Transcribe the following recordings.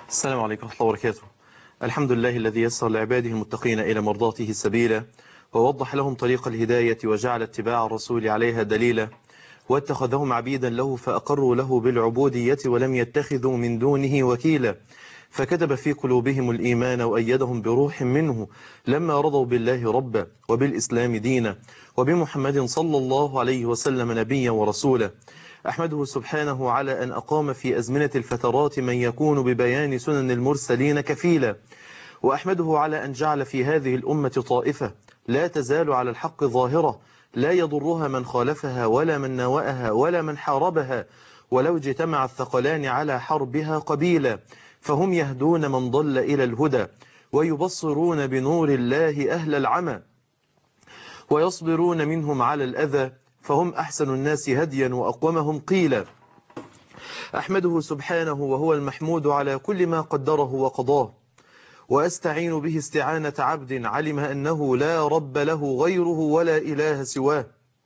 السلام عليكم ورحمة الله وبركاته الحمد لله الذي يسر لعباده المتقين إلى مرضاته سبيلا ووضح لهم طريق الهداية وجعل اتباع الرسول عليها دليلا واتخذهم عبيدا له فأقروا له بالعبودية ولم يتخذوا من دونه وكيلا فكتب في قلوبهم الإيمان وأيدهم بروح منه لما رضوا بالله ربا وبالإسلام دينا وبمحمد صلى الله عليه وسلم نبيا ورسولا أحمده سبحانه على أن أقام في أزمنة الفترات من يكون ببيان سنن المرسلين كفيلا وأحمده على أن جعل في هذه الأمة طائفة لا تزال على الحق ظاهرة لا يضرها من خالفها ولا من ناوأها ولا من حاربها ولو اجتمع الثقلان على حربها قبيلا فهم يهدون من ضل إلى الهدى ويبصرون بنور الله أهل العمى ويصبرون منهم على الأذى فهم أحسن الناس هديا وأقومهم قيلا أحمده سبحانه وهو المحمود على كل ما قدره وقضاه وأستعين به استعانة عبد علم أنه لا رب له غيره ولا إله سواه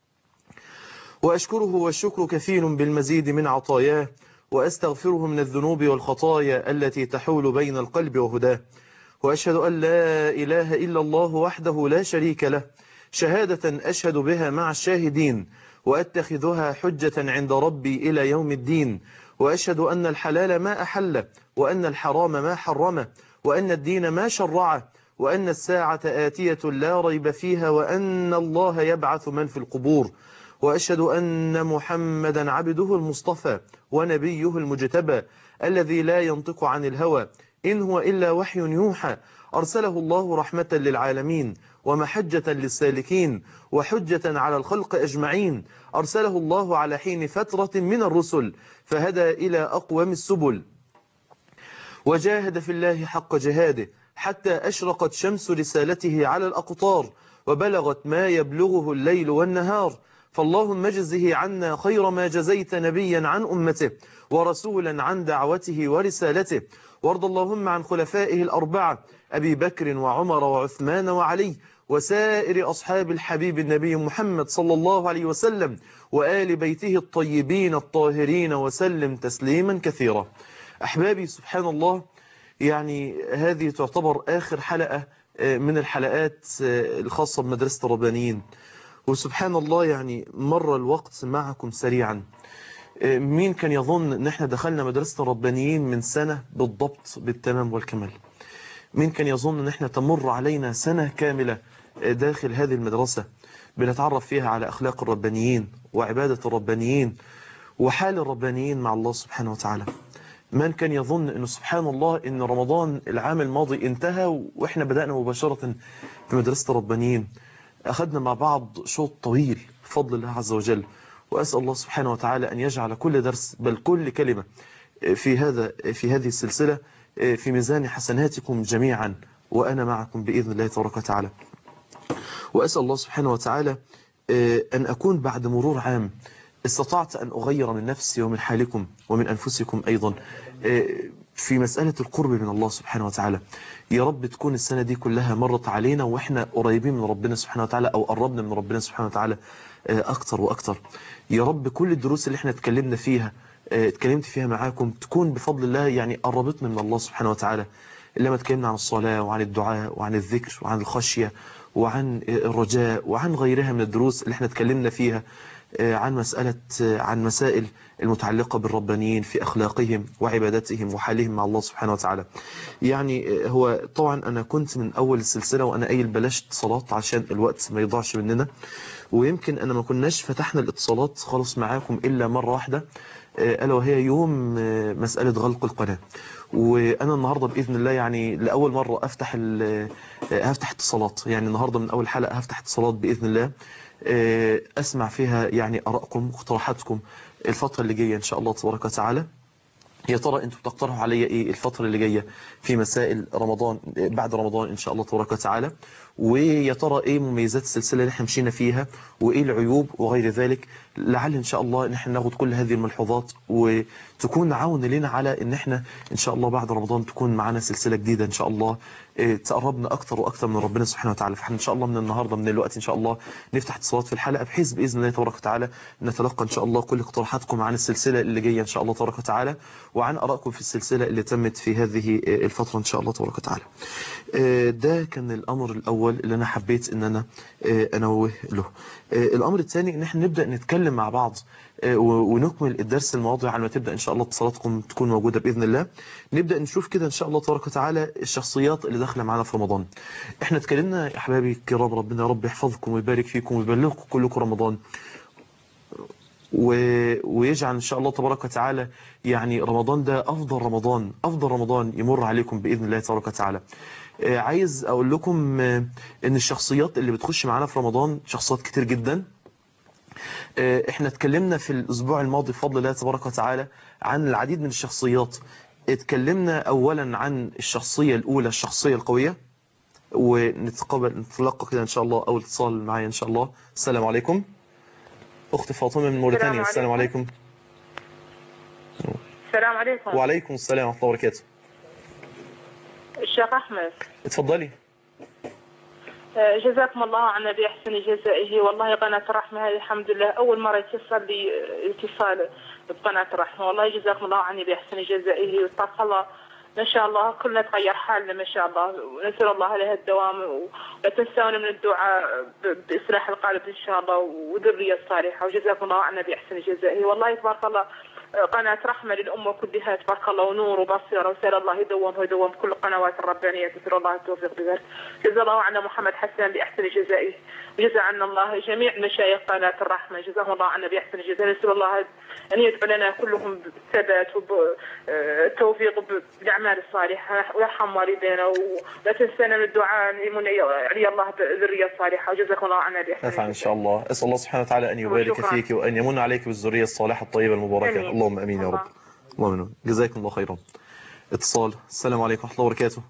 وأشكره والشكر كثير بالمزيد من عطاياه وأستغفره من الذنوب والخطايا التي تحول بين القلب وهداه وأشهد أن لا إله إلا الله وحده لا شريك له شهادة أشهد بها مع الشاهدين وأتخذها حجة عند ربي إلى يوم الدين وأشهد أن الحلال ما أحل وأن الحرام ما حرم وأن الدين ما شرع وأن الساعة آتية لا ريب فيها وأن الله يبعث من في القبور وأشهد أن محمدا عبده المصطفى ونبيه المجتبى الذي لا ينطق عن الهوى إن هو إلا وحي يوحى أرسله الله رحمة للعالمين ومحجة للسالكين وحجة على الخلق أجمعين أرسله الله على حين فترة من الرسل فهدى إلى أقوم السبل وجاهد في الله حق جهاده حتى أشرقت شمس رسالته على الأقطار وبلغت ما يبلغه الليل والنهار فاللهم اجزه عنا خير ما جزيت نبيا عن أمته ورسولا عن دعوته ورسالته وارض اللهم عن خلفائه الأربعة أبي بكر وعمر وعثمان وعلي وسائر أصحاب الحبيب النبي محمد صلى الله عليه وسلم وآل بيته الطيبين الطاهرين وسلم تسليما كثيرا أحبابي سبحان الله يعني هذه تعتبر آخر حلقة من الحلقات الخاصة بمدرسة الربانيين وسبحان الله يعني مر الوقت معكم سريعا مين كان يظن ان احنا دخلنا مدرسة الربانيين من سنة بالضبط بالتمام والكمال مين كان يظن ان احنا تمر علينا سنة كاملة داخل هذه المدرسة بنتعرف فيها على اخلاق الربانيين وعبادة الربانيين وحال الربانيين مع الله سبحانه وتعالى من كان يظن انه سبحان الله ان رمضان العام الماضي انتهى واحنا بدأنا مباشرة في مدرسة الربانيين أخذنا مع بعض شوط طويل بفضل الله عز وجل وأسأل الله سبحانه وتعالى أن يجعل كل درس بل كل كلمة في هذا في هذه السلسلة في ميزان حسناتكم جميعا وأنا معكم بإذن الله تبارك وتعالى وأسأل الله سبحانه وتعالى أن أكون بعد مرور عام استطعت أن أغير من نفسي ومن حالكم ومن أنفسكم أيضا في مسألة القرب من الله سبحانه وتعالى يا رب تكون السنة دي كلها مرت علينا وإحنا قريبين من ربنا سبحانه وتعالى أو قربنا من ربنا سبحانه وتعالى أكتر وأكتر يا رب كل الدروس اللي احنا اتكلمنا فيها اتكلمت فيها معاكم تكون بفضل الله يعني قربتنا من الله سبحانه وتعالى لما اتكلمنا عن الصلاة وعن الدعاء وعن الذكر وعن الخشية وعن الرجاء وعن غيرها من الدروس اللي احنا اتكلمنا فيها عن مسألة عن مسائل المتعلقة بالربانيين في أخلاقهم وعبادتهم وحالهم مع الله سبحانه وتعالى يعني هو طبعا أنا كنت من أول السلسلة وأنا قايل بلاش اتصالات عشان الوقت ما يضيعش مننا ويمكن أنا ما كناش فتحنا الاتصالات خالص معاكم إلا مرة واحدة ألا وهي يوم مسألة غلق القناة وأنا النهاردة بإذن الله يعني لأول مرة أفتح هفتح اتصالات يعني النهاردة من أول حلقة هفتح اتصالات بإذن الله أسمع فيها يعني أراءكم واقتراحاتكم الفترة اللي جاية إن شاء الله تبارك وتعالى يا ترى أنتم تقترحوا عليا إيه الفترة اللي جاية في مسائل رمضان بعد رمضان إن شاء الله تبارك وتعالى ويا ترى إيه مميزات السلسلة اللي احنا مشينا فيها وإيه العيوب وغير ذلك لعل إن شاء الله إن احنا ناخد كل هذه الملحوظات وتكون عون لنا على إن احنا إن شاء الله بعد رمضان تكون معنا سلسلة جديدة إن شاء الله آه، تقربنا اكتر واكتر من ربنا سبحانه وتعالى فاحنا ان شاء الله من النهارده من الوقت ان شاء الله نفتح اتصالات في الحلقه بحيث باذن الله تبارك وتعالى نتلقى ان شاء الله كل اقتراحاتكم عن السلسله اللي جايه ان شاء الله تبارك وتعالى وعن ارائكم في السلسله اللي تمت في هذه آه، الفتره ان شاء الله تبارك وتعالى آه، ده كان الامر الاول اللي انا حبيت ان انا آه، انوه له آه، الامر الثاني ان احنا نبدا نتكلم مع بعض آه، و- ونكمل الدرس الماضي على ما تبدا ان شاء الله اتصالاتكم تكون موجوده باذن الله نبدا نشوف كده ان شاء الله تبارك وتعالى الشخصيات اللي داخله معانا في رمضان احنا اتكلمنا يا احبابي الكرام ربنا يا رب يحفظكم ويبارك فيكم ويبلغكم كلكم رمضان و... ويجعل ان شاء الله تبارك وتعالى يعني رمضان ده افضل رمضان افضل رمضان يمر عليكم باذن الله تبارك وتعالى آه، عايز اقول لكم آه، ان الشخصيات اللي بتخش معانا في رمضان شخصيات كتير جدا آه، احنا اتكلمنا في الاسبوع الماضي بفضل الله تبارك وتعالى عن العديد من الشخصيات اتكلمنا اولا عن الشخصية الاولى الشخصية القوية ونتقابل نتلقى كده ان شاء الله اول اتصال معايا ان شاء الله السلام عليكم اخت فاطمة من موريتانيا السلام عليكم السلام عليكم وعليكم السلام ورحمة الله وبركاته الشيخ أحمد اتفضلي آه، جزاكم الله عنا بأحسن جزائه والله قناة الرحمة هذه الحمد لله أول مرة يتصل لي آه، اتصال بقناة الرحمة والله جزاكم الله عني بأحسن جزائه واتق الله ما شاء الله كلنا تغير حالنا ما شاء الله ونسأل الله لها الدوام ولا تنسونا من الدعاء ب- بإصلاح القلب إن شاء الله وذرية صالحة وجزاكم الله عنا بأحسن جزائه والله تبارك الله آه، قناة رحمة للأمة كلها تبارك الله ونور وبصيرة وسأل الله يدومها ويدوم كل القنوات الربانية نسأل الله التوفيق بذلك جزا الله عنا محمد حسن بأحسن جزائه وجزا عنا الله جميع مشايخ قناة الرحمة جزاهم الله عنا بأحسن جزائه نسأل الله أن يدعو لنا كلهم بالثبات وبالتوفيق بالأعمال الصالحة ويرحم والدينا ولا تنسانا من الدعاء لمن علي الله بالذرية الصالحة وجزاكم الله عنا بأحسن نفع إن جزائه. شاء الله أسأل الله سبحانه وتعالى أن يبارك وشكراً. فيك وأن يمن عليك بالذرية الصالحة الطيبة المباركة آمين. اللهم أمين يا رب الله. اللهم أمين جزاكم الله خيرا اتصال السلام عليكم ورحمة الله وبركاته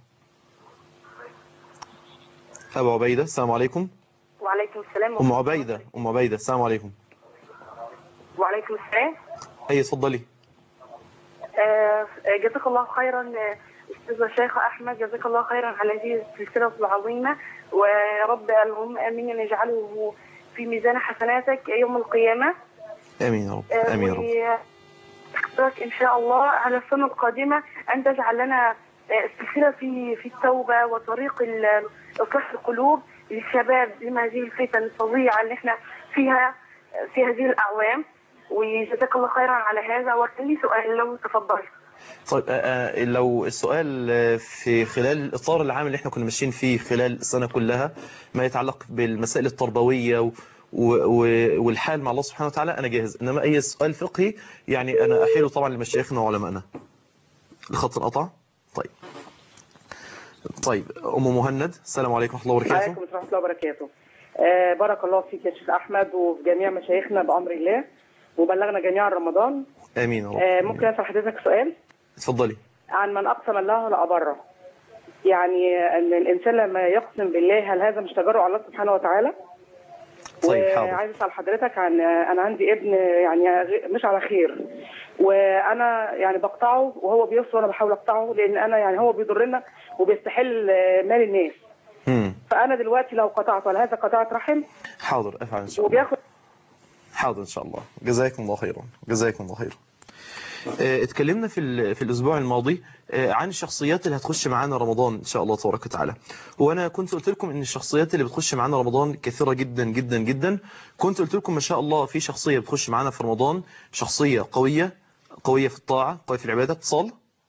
أبو عبيدة السلام عليكم وعليكم السلام أم عبيدة أم عبيدة السلام عليكم وعليكم السلام أي اتفضلي آه، جزاك الله خيرا آه، استاذ الشيخ احمد جزاك الله خيرا على هذه السلسله العظيمه ويا رب اللهم امين ان يجعله في ميزان حسناتك يوم القيامه آمين يا رب آه، آمين يا رب وأحبك ان شاء الله على السنه القادمه ان تجعل لنا آه، السلسله في في التوبه وطريق ال- اصلاح القلوب للشباب لما هذه الفتن الفظيعه اللي احنا فيها آه، في هذه الاعوام وجزاك الله خيرا على هذا وكان لي سؤال لو تفضل طيب آه، آه، لو السؤال آه، في خلال الإطار العام اللي احنا كنا ماشيين فيه خلال السنة كلها ما يتعلق بالمسائل التربوية و و- و- والحال مع الله سبحانه وتعالى أنا جاهز إنما أي سؤال فقهي يعني أنا أحيله طبعا لمشايخنا وعلمائنا الخط انقطع طيب طيب أم مهند السلام عليكم ورحمة الله وبركاته عليكم ورحمة الله وبركاته. آه بارك الله فيك يا شيخ أحمد وفي جميع مشايخنا بأمر الله وبلغنا جميعا رمضان. آمين يا رب آه ممكن أسأل حضرتك سؤال اتفضلي عن من أقسم الله لأبره. يعني أن الإنسان لما يقسم بالله هل هذا مش تجرؤ على الله سبحانه وتعالى؟ طيب حاضر وعايز اسال حضرتك عن انا عندي ابن يعني غ- مش على خير وانا يعني بقطعه وهو بيصل وانا بحاول اقطعه لان انا يعني هو بيضرنا وبيستحل آه، مال الناس مم. فانا دلوقتي لو قطعت هل هذا قطعه رحم حاضر أفعل إن شاء الله وبياخد حاضر ان شاء الله جزاكم الله خيرا جزاكم الله خيرا آه، اتكلمنا في ال- في الاسبوع الماضي آه، عن الشخصيات اللي هتخش معانا رمضان ان شاء الله تبارك وتعالى وانا كنت قلت لكم ان الشخصيات اللي بتخش معانا رمضان كثيره جدا جدا جدا كنت قلت لكم ما شاء الله في شخصيه بتخش معانا في رمضان شخصيه قويه قويه في الطاعه قويه في العباده اتصال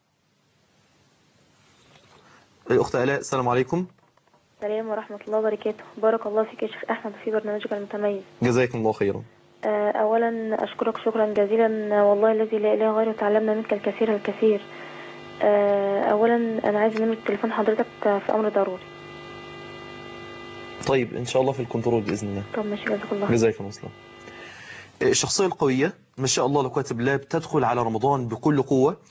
الاخت الاء السلام عليكم السلام ورحمة الله وبركاته بارك الله فيك يا شيخ أحمد في برنامجك المتميز جزاكم الله خيرا آه، أولا أشكرك شكرا جزيلا آه، والله الذي لا إله غيره تعلمنا منك الكثير الكثير آه، أولا أنا عايز نمرة تليفون حضرتك آه، في أمر ضروري طيب ان شاء الله في الكنترول باذن الله طب ماشي جزاك الله جزاكم الله الشخصية القوية ما شاء الله لا قوة بالله بتدخل على رمضان بكل قوة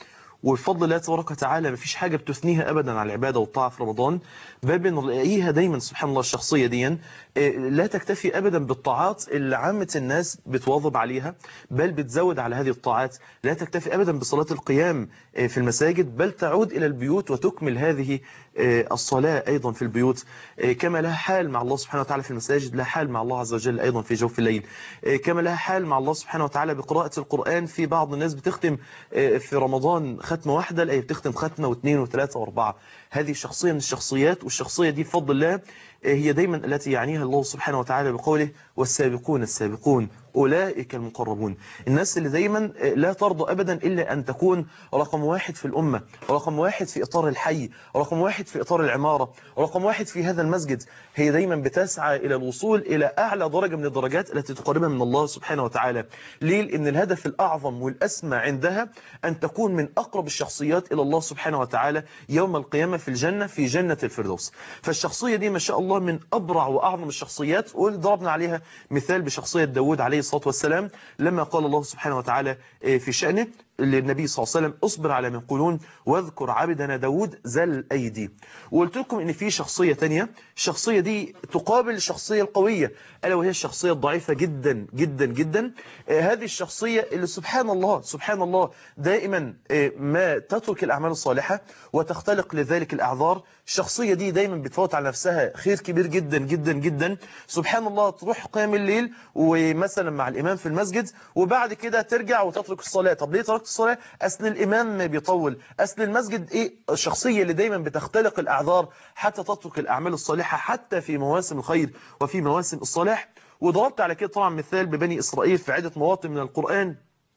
وبفضل الله تبارك وتعالى مفيش حاجة بتثنيها أبدا على العبادة والطاعة في رمضان بل بنلاقيها دايما سبحان الله الشخصية دي آه، لا تكتفي أبدا بالطاعات اللي عامة الناس بتواظب عليها بل بتزود على هذه الطاعات لا تكتفي أبدا بصلاة القيام آه، في المساجد بل تعود إلى البيوت وتكمل هذه آه، الصلاة أيضا في البيوت آه، كما لها حال مع الله سبحانه وتعالى في المساجد لها حال مع الله عز وجل أيضا في جوف الليل آه، كما لها حال مع الله سبحانه وتعالى بقراءة القرآن في بعض الناس بتختم آه، في رمضان ختمة واحدة لا هي بتختم ختمة واثنين وثلاثة واربعة هذه شخصية من الشخصيات والشخصية دي بفضل الله آه، هي دايما التي يعنيها الله سبحانه وتعالى بقوله والسابقون السابقون أولئك المقربون الناس اللي دايما آه، لا ترضى أبدا إلا أن تكون رقم واحد في الأمة رقم واحد في إطار الحي رقم واحد في إطار العمارة رقم واحد في هذا المسجد هي دايما بتسعى إلى الوصول إلى أعلى درجة من الدرجات التي تقربها من الله سبحانه وتعالى ليه؟ لأن الهدف الأعظم والأسمى عندها أن تكون من أقرب الشخصيات إلى الله سبحانه وتعالى يوم القيامة في الجنة في جنة الفردوس فالشخصية دي ما شاء الله من أبرع وأعظم الشخصيات وضربنا عليها مثال بشخصية داود عليه الصلاة والسلام لما قال الله سبحانه وتعالى آه، في شأنه للنبي صلى الله عليه وسلم اصبر على ما يقولون واذكر عبدنا داود ذا الأيدي وقلت لكم ان في شخصية تانية الشخصية دي تقابل الشخصية القوية ألا وهي الشخصية الضعيفة جدا جدا جدا آه، هذه الشخصية اللي سبحان الله سبحان الله دائما آه، ما تترك الأعمال الصالحة وتختلق لذلك الأعذار الشخصية دي دايما بتفوت على نفسها خير كبير جدا جدا جدا سبحان الله تروح قيام الليل ومثلا مع الإمام في المسجد وبعد كده ترجع وتترك الصلاة طب ليه تركت الصلاة أصل الإمام بيطول أصل المسجد إيه الشخصية اللي دايما بتختلق الأعذار حتى تترك الأعمال الصالحة حتى في مواسم الخير وفي مواسم الصلاح وضربت على كده طبعا مثال ببني إسرائيل في عدة مواطن من القرآن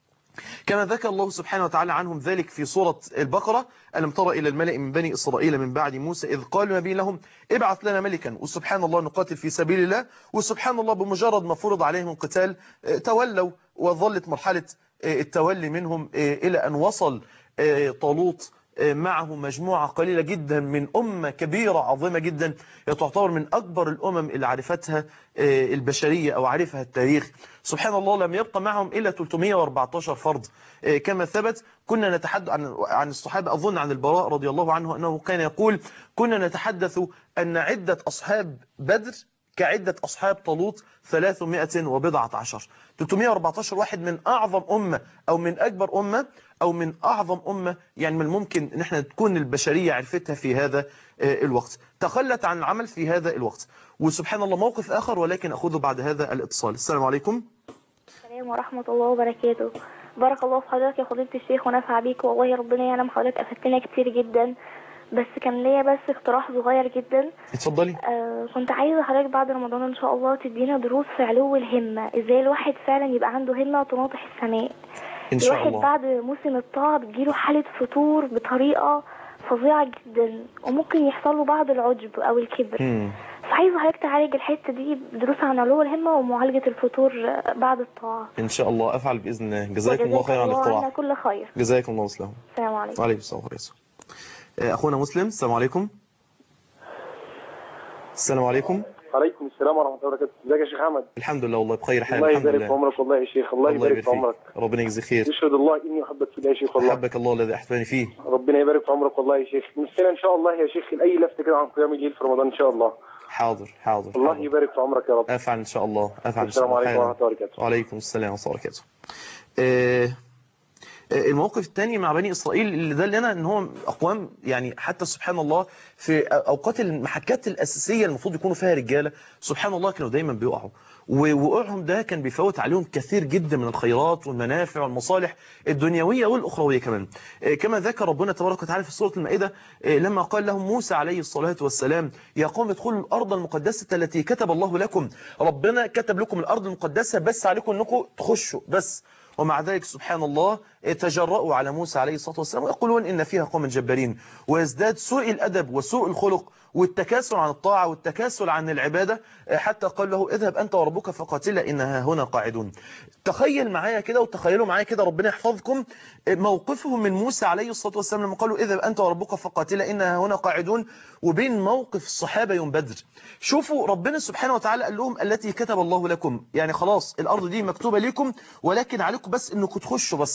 كما ذكر الله سبحانه وتعالى عنهم ذلك في سورة البقرة ألم تر إلى الملأ من بني إسرائيل من بعد موسى إذ قالوا نبي لهم ابعث لنا ملكا وسبحان الله نقاتل في سبيل الله وسبحان الله بمجرد ما فرض عليهم القتال آه، تولوا وظلت مرحلة آه، التولي منهم آه، إلى أن وصل آه، طالوت آه، معه مجموعة قليلة جدا من أمة كبيرة عظيمة جدا هي تعتبر من أكبر الأمم اللي عرفتها آه، البشرية أو عرفها التاريخ سبحان الله لم يبقى معهم إلا 314 فرد آه، كما ثبت كنا نتحدث عن عن الصحابة أظن عن البراء رضي الله عنه أنه كان يقول كنا نتحدث أن عدة أصحاب بدر كعدة أصحاب طالوت 300 وبضعة عشر 314 واحد من أعظم أمة أو من أكبر أمة أو من أعظم أمة يعني من الممكن أن احنا تكون البشرية عرفتها في هذا آه، الوقت تخلت عن العمل في هذا الوقت وسبحان الله موقف آخر ولكن أخذه بعد هذا الاتصال السلام عليكم السلام ورحمة الله وبركاته بارك الله في حضرتك يا فضيلة الشيخ ونفع بيك والله ربنا يعلم حضرتك أفدتنا كتير جدا بس كان ليا بس اقتراح صغير جدا اتفضلي آه كنت عايزة حضرتك بعد رمضان إن شاء الله تدينا دروس في علو الهمة إزاي الواحد فعلا يبقى عنده همة تناطح السماء إن شاء الواحد الله بعد موسم الطاعة بتجيله حالة فتور بطريقة فظيعة جدا وممكن يحصل له بعض العجب أو الكبر مم. فعايزة حضرتك تعالج الحتة دي بدروس عن علو الهمة ومعالجة الفتور آه، بعد الطاعة إن شاء الله أفعل بإذن الله جزاكم الله وجزاك خيرا عن الله عنا الاقتراح كل خير جزاكم الله مسلم السلام عليكم وعليكم السلام ورحمة الله آه، أخونا مسلم السلام عليكم السلام عليكم عليكم السلام ورحمه الله وبركاته ازيك يا شيخ احمد الحمد لله والله بخير حال الله الحمد يبارك في لله عمرك والله يا شيخ الله يبارك في عمرك فيك ربنا يجزي خير يشهد الله اني احبك في الله يا شيخ والله أحبك الله الذي أحبني فيه ربنا يبارك في عمرك والله يا شيخ نفسنا ان شاء الله يا شيخ لاي لفته كده عن قيام الليل في رمضان ان شاء الله حاضر حاضر الله حاضر. يبارك في عمرك يا رب أفعل إن شاء الله أفعل إن شاء السلام الله عليكم حالا. ورحمه الله وبركاته وعليكم السلام ورحمة الله وبركاته آه، آه، الموقف الثاني مع بني إسرائيل اللي دل لنا أن هو أقوام يعني حتى سبحان الله في أوقات المحكات الأساسية المفروض يكونوا فيها رجالة سبحان الله كانوا دايما بيقعوا ووقوعهم ده كان بيفوت عليهم كثير جدا من الخيرات والمنافع والمصالح الدنيوية والأخروية كمان آه، كما ذكر ربنا تبارك وتعالى في سورة المائدة آه، لما قال لهم موسى عليه الصلاة والسلام يا قوم ادخلوا الأرض المقدسة التي كتب الله لكم ربنا كتب لكم الأرض المقدسة بس عليكم أنكم تخشوا بس ومع ذلك سبحان الله تجرأوا على موسى عليه الصلاة والسلام ويقولون إن فيها قوم جبارين ويزداد سوء الأدب وسوء الخلق والتكاسل عن الطاعة والتكاسل عن العبادة حتى قال له اذهب أنت وربك فقاتلا إنها هنا قاعدون تخيل معايا كده وتخيلوا معايا كده ربنا يحفظكم موقفهم من موسى عليه الصلاة والسلام لما قالوا اذهب أنت وربك فقاتلا إنها هنا قاعدون وبين موقف الصحابة يوم بدر شوفوا ربنا سبحانه وتعالى قال لهم التي كتب الله لكم يعني خلاص الأرض دي مكتوبة لكم ولكن عليكم بس أنكم تخشوا بس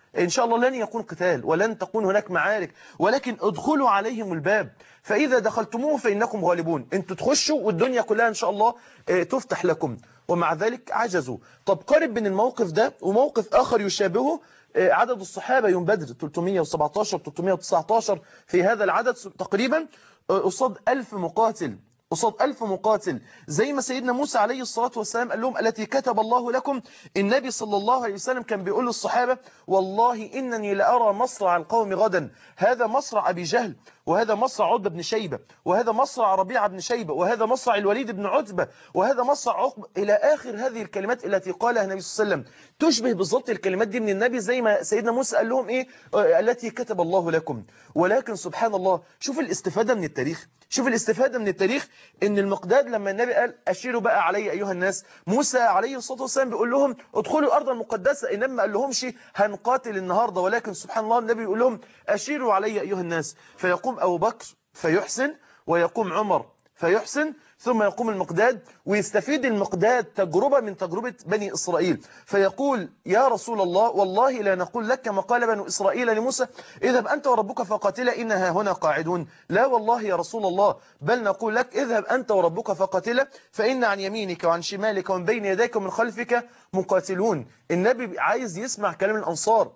إن شاء الله لن يكون قتال ولن تكون هناك معارك ولكن ادخلوا عليهم الباب فإذا دخلتموه فإنكم غالبون انتوا تخشوا والدنيا كلها إن شاء الله آه، تفتح لكم ومع ذلك عجزوا طب قارب بين الموقف ده وموقف آخر يشابهه آه، عدد الصحابة يوم بدر 317 319 في هذا العدد تقريبا آه، قصاد ألف مقاتل قصاد ألف مقاتل زي ما سيدنا موسى عليه الصلاة والسلام قال لهم التي كتب الله لكم النبي صلى الله عليه وسلم كان بيقول للصحابة والله إنني لأرى مصرع القوم غدا هذا مصرع أبي جهل وهذا مصرع عتبة بن شيبة وهذا مصرع ربيعة بن شيبة وهذا مصرع الوليد بن عتبة وهذا مصرع عقبة إلى آخر هذه الكلمات التي قالها النبي صلى الله عليه وسلم تشبه بالضبط الكلمات دي من النبي زي ما سيدنا موسى قال لهم إيه آه، التي كتب الله لكم ولكن سبحان الله شوف الاستفادة من التاريخ شوف الاستفادة من التاريخ ان المقداد لما النبي قال اشيروا بقى علي ايها الناس موسى عليه الصلاة والسلام بيقول لهم ادخلوا الارض المقدسة انما ما قال لهمش هنقاتل النهاردة ولكن سبحان الله النبي يقول لهم اشيروا علي ايها الناس فيقوم ابو بكر فيحسن ويقوم عمر فيحسن ثم يقوم المقداد ويستفيد المقداد تجربة من تجربة بني إسرائيل فيقول يا رسول الله والله لا نقول لك كما قال بنو إسرائيل لموسى اذهب أنت وربك فقاتلا إنها هنا قاعدون لا والله يا رسول الله بل نقول لك اذهب أنت وربك فقاتلا فإن عن يمينك وعن شمالك ومن بين يديك ومن خلفك مقاتلون النبي عايز يسمع كلام الأنصار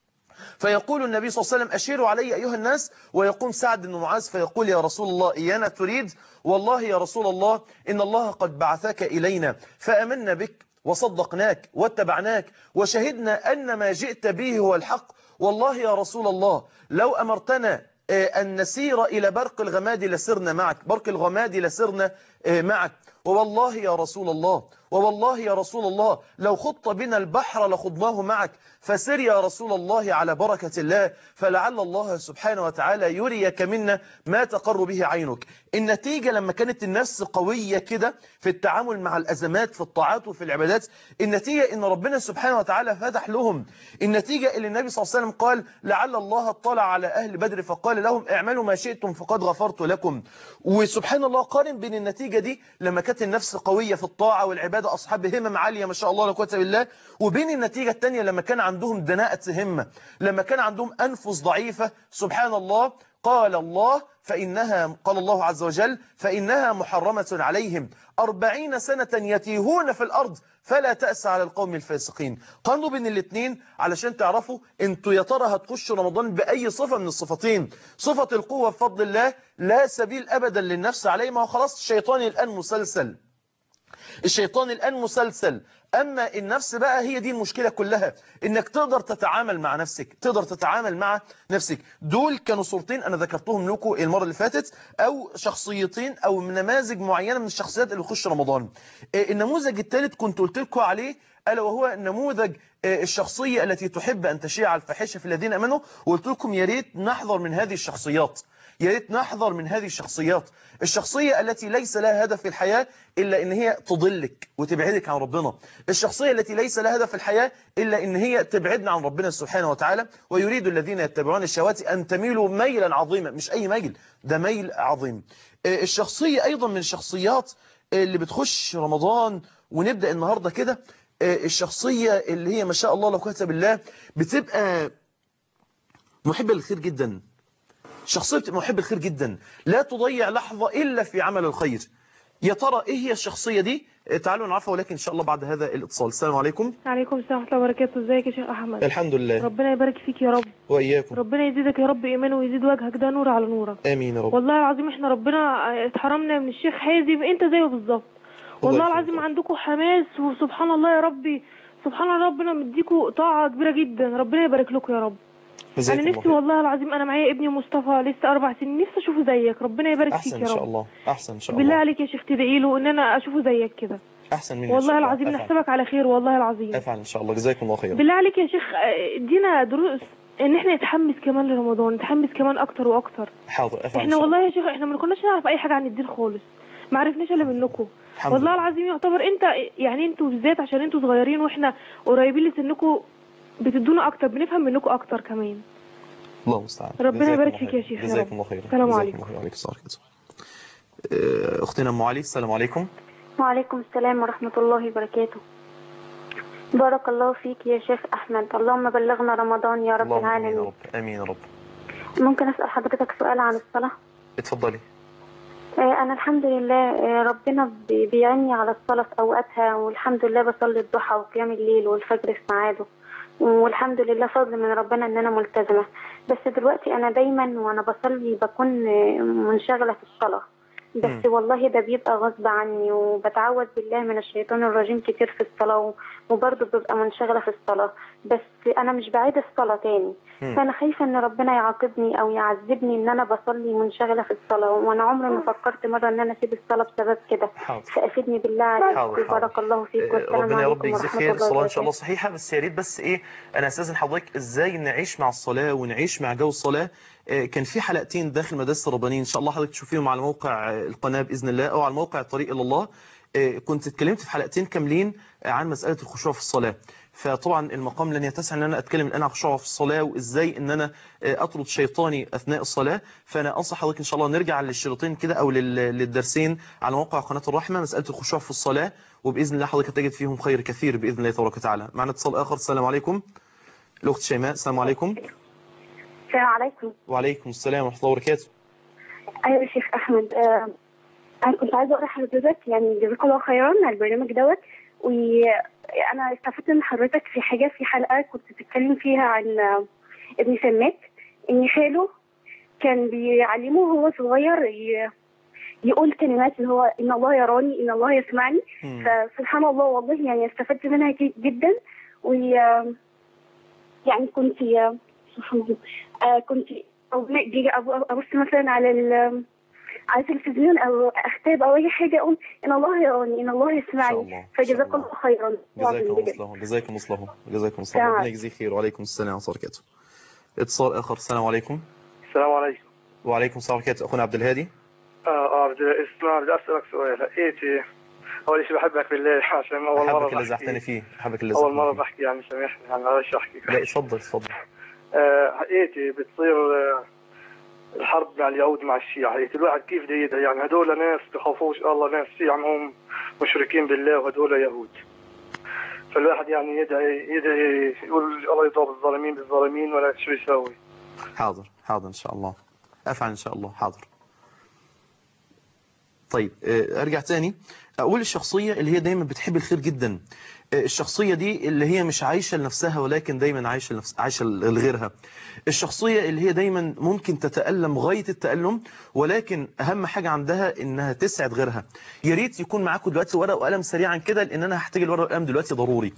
فيقول النبي صلى الله عليه وسلم أشيروا علي أيها الناس ويقوم سعد بن معاذ فيقول يا رسول الله إيانا تريد والله يا رسول الله إن الله قد بعثك إلينا فأمنا بك وصدقناك واتبعناك وشهدنا أن ما جئت به هو الحق والله يا رسول الله لو أمرتنا آه، أن نسير إلى برق الغماد لسرنا معك برق الغماد لسرنا آه، معك ووالله يا رسول الله ووالله يا رسول الله لو خط بنا البحر لخضناه معك فسر يا رسول الله على بركة الله فلعل الله سبحانه وتعالى يريك منا ما تقر به عينك النتيجة لما كانت النفس قوية كده في التعامل مع الأزمات في الطاعات وفي العبادات النتيجة إن ربنا سبحانه وتعالى فتح لهم النتيجة اللي النبي صلى الله عليه وسلم قال لعل الله اطلع على أهل بدر فقال لهم اعملوا ما شئتم فقد غفرت لكم وسبحان الله قارن بين النتيجة دي لما كانت النفس قوية في الطاعة والعبادة أصحاب همم عالية ما شاء الله لا قوه إلا بالله وبين النتيجة الثانية لما كان عندهم دناءة همة لما كان عندهم أنفس ضعيفة سبحان الله قال الله فإنها قال الله عز وجل فإنها محرمة عليهم أربعين سنة يتيهون في الأرض فلا تأس على القوم الفاسقين قارنوا بين الاثنين علشان تعرفوا انتوا يا ترى هتخشوا رمضان بأي صفة من الصفتين صفة القوة بفضل الله لا سبيل أبدا للنفس عليه ما هو خلاص الشيطان الآن مسلسل الشيطان الآن مسلسل أما النفس بقى هي دي المشكلة كلها إنك تقدر تتعامل مع نفسك تقدر تتعامل مع نفسك دول كانوا صورتين أنا ذكرتهم لكم المرة اللي فاتت أو شخصيتين أو نماذج معينة من الشخصيات اللي بتخش رمضان آه، النموذج الثالث كنت قلت لكم عليه ألا وهو نموذج آه، الشخصية التي تحب أن تشيع الفاحشة في الذين أمنوا وقلت لكم يا ريت نحذر من هذه الشخصيات يا ريت نحذر من هذه الشخصيات الشخصية التي ليس لها هدف في الحياة إلا إن هي تضلك وتبعدك عن ربنا الشخصية التي ليس لها هدف في الحياة إلا إن هي تبعدنا عن ربنا سبحانه وتعالى ويريد الذين يتبعون الشهوات أن تميلوا ميلا عظيما مش أي ميل ده ميل عظيم آه، الشخصية أيضا من الشخصيات اللي بتخش رمضان ونبدأ النهاردة كده آه، الشخصية اللي هي ما شاء الله لو كتب الله بتبقى محبة للخير جدا شخصية بتبقى محبة الخير جدا لا تضيع لحظة إلا في عمل الخير يا ترى إيه هي الشخصية دي آه، تعالوا نعرفها ولكن إن شاء الله بعد هذا الاتصال السلام عليكم عليكم السلام ورحمة الله وبركاته ازيك يا شيخ أحمد الحمد لله ربنا يبارك فيك يا رب وإياكم ربنا يزيدك يا رب إيمان ويزيد وجهك ده نور على نورك آمين يا رب والله العظيم احنا ربنا اتحرمنا من الشيخ حازم انت زيه بالظبط والله يكرمك. العظيم عندكم حماس وسبحان الله يا ربي سبحان الله ربنا مديكوا طاعة كبيرة جدا ربنا يبارك لكم يا رب جزاكم انا الله نفسي خير. والله العظيم انا معايا ابني مصطفى لسه اربع سنين نفسي اشوفه زيك ربنا يبارك فيك أحسن يا إن شاء رب الله أحسن إن شاء بالله الله عليك يا شيخ تدعي له ان انا اشوفه زيك كده أحسن مني إن شاء والله الله. العظيم أفعل. نحسبك على خير والله العظيم أفعل إن شاء الله جزاكم الله خير بالله عليك يا شيخ آه، ادينا دروس ان احنا نتحمس كمان لرمضان نتحمس كمان اكتر واكتر حاضر أفعل إن احنا شاء الله والله يا شيخ احنا ما كناش نعرف اي حاجه عن الدين خالص ما عرفناش الا منكم الحمد والله لله. العظيم يعتبر انت يعني انتوا بالذات عشان انتوا صغيرين واحنا قريبين لسنكم بتدونا اكتر بنفهم منكم اكتر كمان الله المستعان ربنا جزاكم يبارك الله فيك خير. يا شيخ يا جزاكم رب. الله خير السلام جزاكم عليكم. الله خير وعليكم السلام ورحمة الله. آه، أختنا أم علي السلام عليكم وعليكم السلام ورحمة الله وبركاته بارك الله فيك يا شيخ أحمد اللهم بلغنا رمضان يا رب اللهم امين يا العالمين رب امين يا رب ممكن أسأل حضرتك سؤال عن الصلاة اتفضلي آه، أنا الحمد لله آه، ربنا بي- بيعني على الصلاة في أوقاتها والحمد لله بصلي الضحى وقيام الليل والفجر في ميعاده والحمد لله فضل من ربنا إن أنا ملتزمة بس دلوقتي أنا دايما وأنا بصلي بكون آه، منشغلة في الصلاة بس مم. والله ده بيبقى غصب عني وبتعوذ بالله من الشيطان الرجيم كتير في الصلاة و- وبرضه ببقى منشغلة في الصلاة بس أنا مش بعيد الصلاة تاني مم. فأنا خايفة إن ربنا يعاقبني أو يعذبني إن أنا بصلي منشغلة في الصلاة وأنا عمري ما فكرت مرة إن أنا أسيب الصلاة بسبب كده حاضر فأفيدني بالله حاضر، عليك حاضر. بارك الله فيك والسلام ربنا يا رب عليكم يجزيك ورحمة خير الله الصلاة إن شاء الله وبركاته صحيحة بس يا ريت بس إيه أنا أستاذن حضرتك إزاي نعيش مع الصلاة ونعيش مع جو الصلاة آه، كان في حلقتين داخل مدرسة الربانيين إن شاء الله حضرتك تشوفيهم على موقع آه، القناة بإذن الله أو على موقع الطريق إلى الله آه، كنت اتكلمت في حلقتين كاملين آه، عن مسألة الخشوع في الصلاة فطبعا المقام لن يتسع ان انا اتكلم الان عن الخشوع في الصلاه وازاي ان انا آه، اطرد شيطاني اثناء الصلاه فانا انصح حضرتك ان شاء الله نرجع للشريطين كده او لل- للدرسين على موقع قناه الرحمه مساله الخشوع في الصلاه وباذن الله حضرتك تجد فيهم خير كثير باذن الله تبارك وتعالى معنا اتصال اخر السلام عليكم الاخت شيماء السلام عليكم السلام عليكم وعليكم السلام ورحمه الله وبركاته ايوه يا شيخ احمد آه، انا كنت عايزه اقول لحضرتك يعني جزاك الله خيرا على البرنامج دوت وانا استفدت من حضرتك في حاجه في حلقه كنت بتتكلم فيها عن آه، ابن سماك ان خاله كان بيعلمه وهو صغير ي- يقول كلمات اللي هو ان الله يراني ان الله يسمعني مم. فسبحان الله والله يعني استفدت منها ج- جدا و يعني كنت سبحان الله آه، كنت أو بيجي أبو- ابص مثلا على ال على التلفزيون او اختاب او اي حاجه اقول ان الله يراني ان الله إن شاء يسمعني الله، إن شاء فجزاك الله. الله خيرا جزاكم بجد. الله جزاكم الله جزاكم الله السلام ربنا عليكم. يجزيك خير وعليكم السلام ورحمه الله وبركاته اتصال اخر السلام عليكم السلام عليكم وعليكم السلام ورحمه الله وبركاته اخونا عبد الهادي اه اه بدي اسمع بدي اسالك سؤال ايتي اول شيء بحبك بالله عشان اول مره حبك اللي بحكي زعتني فيه حبك اللي اول زعتني مره فيه. بحكي يعني سامحني يعني معلش احكي لا اتفضل اتفضل آه، حقيقتي بتصير آه، الحرب مع اليهود مع الشيعة حقيقتي الواحد كيف بده يدعي يعني هدول ناس بخافوش الله ناس في عنهم مشركين بالله وهدول يهود فالواحد يعني يدعي يدعي يقول الله يضرب الظالمين بالظالمين ولا شو يسوي حاضر حاضر ان شاء الله افعل ان شاء الله حاضر طيب آه، ارجع تاني اقول الشخصيه اللي هي دايما بتحب الخير جدا آه، الشخصيه دي اللي هي مش عايشه لنفسها ولكن دايما عايشه لنفس عايشه لغيرها الشخصيه اللي هي دايما ممكن تتالم غايه التالم ولكن اهم حاجه عندها انها تسعد غيرها يا ريت يكون معاكم دلوقتي ورقه وقلم سريعا كده لان انا هحتاج الورقه والقلم دلوقتي ضروري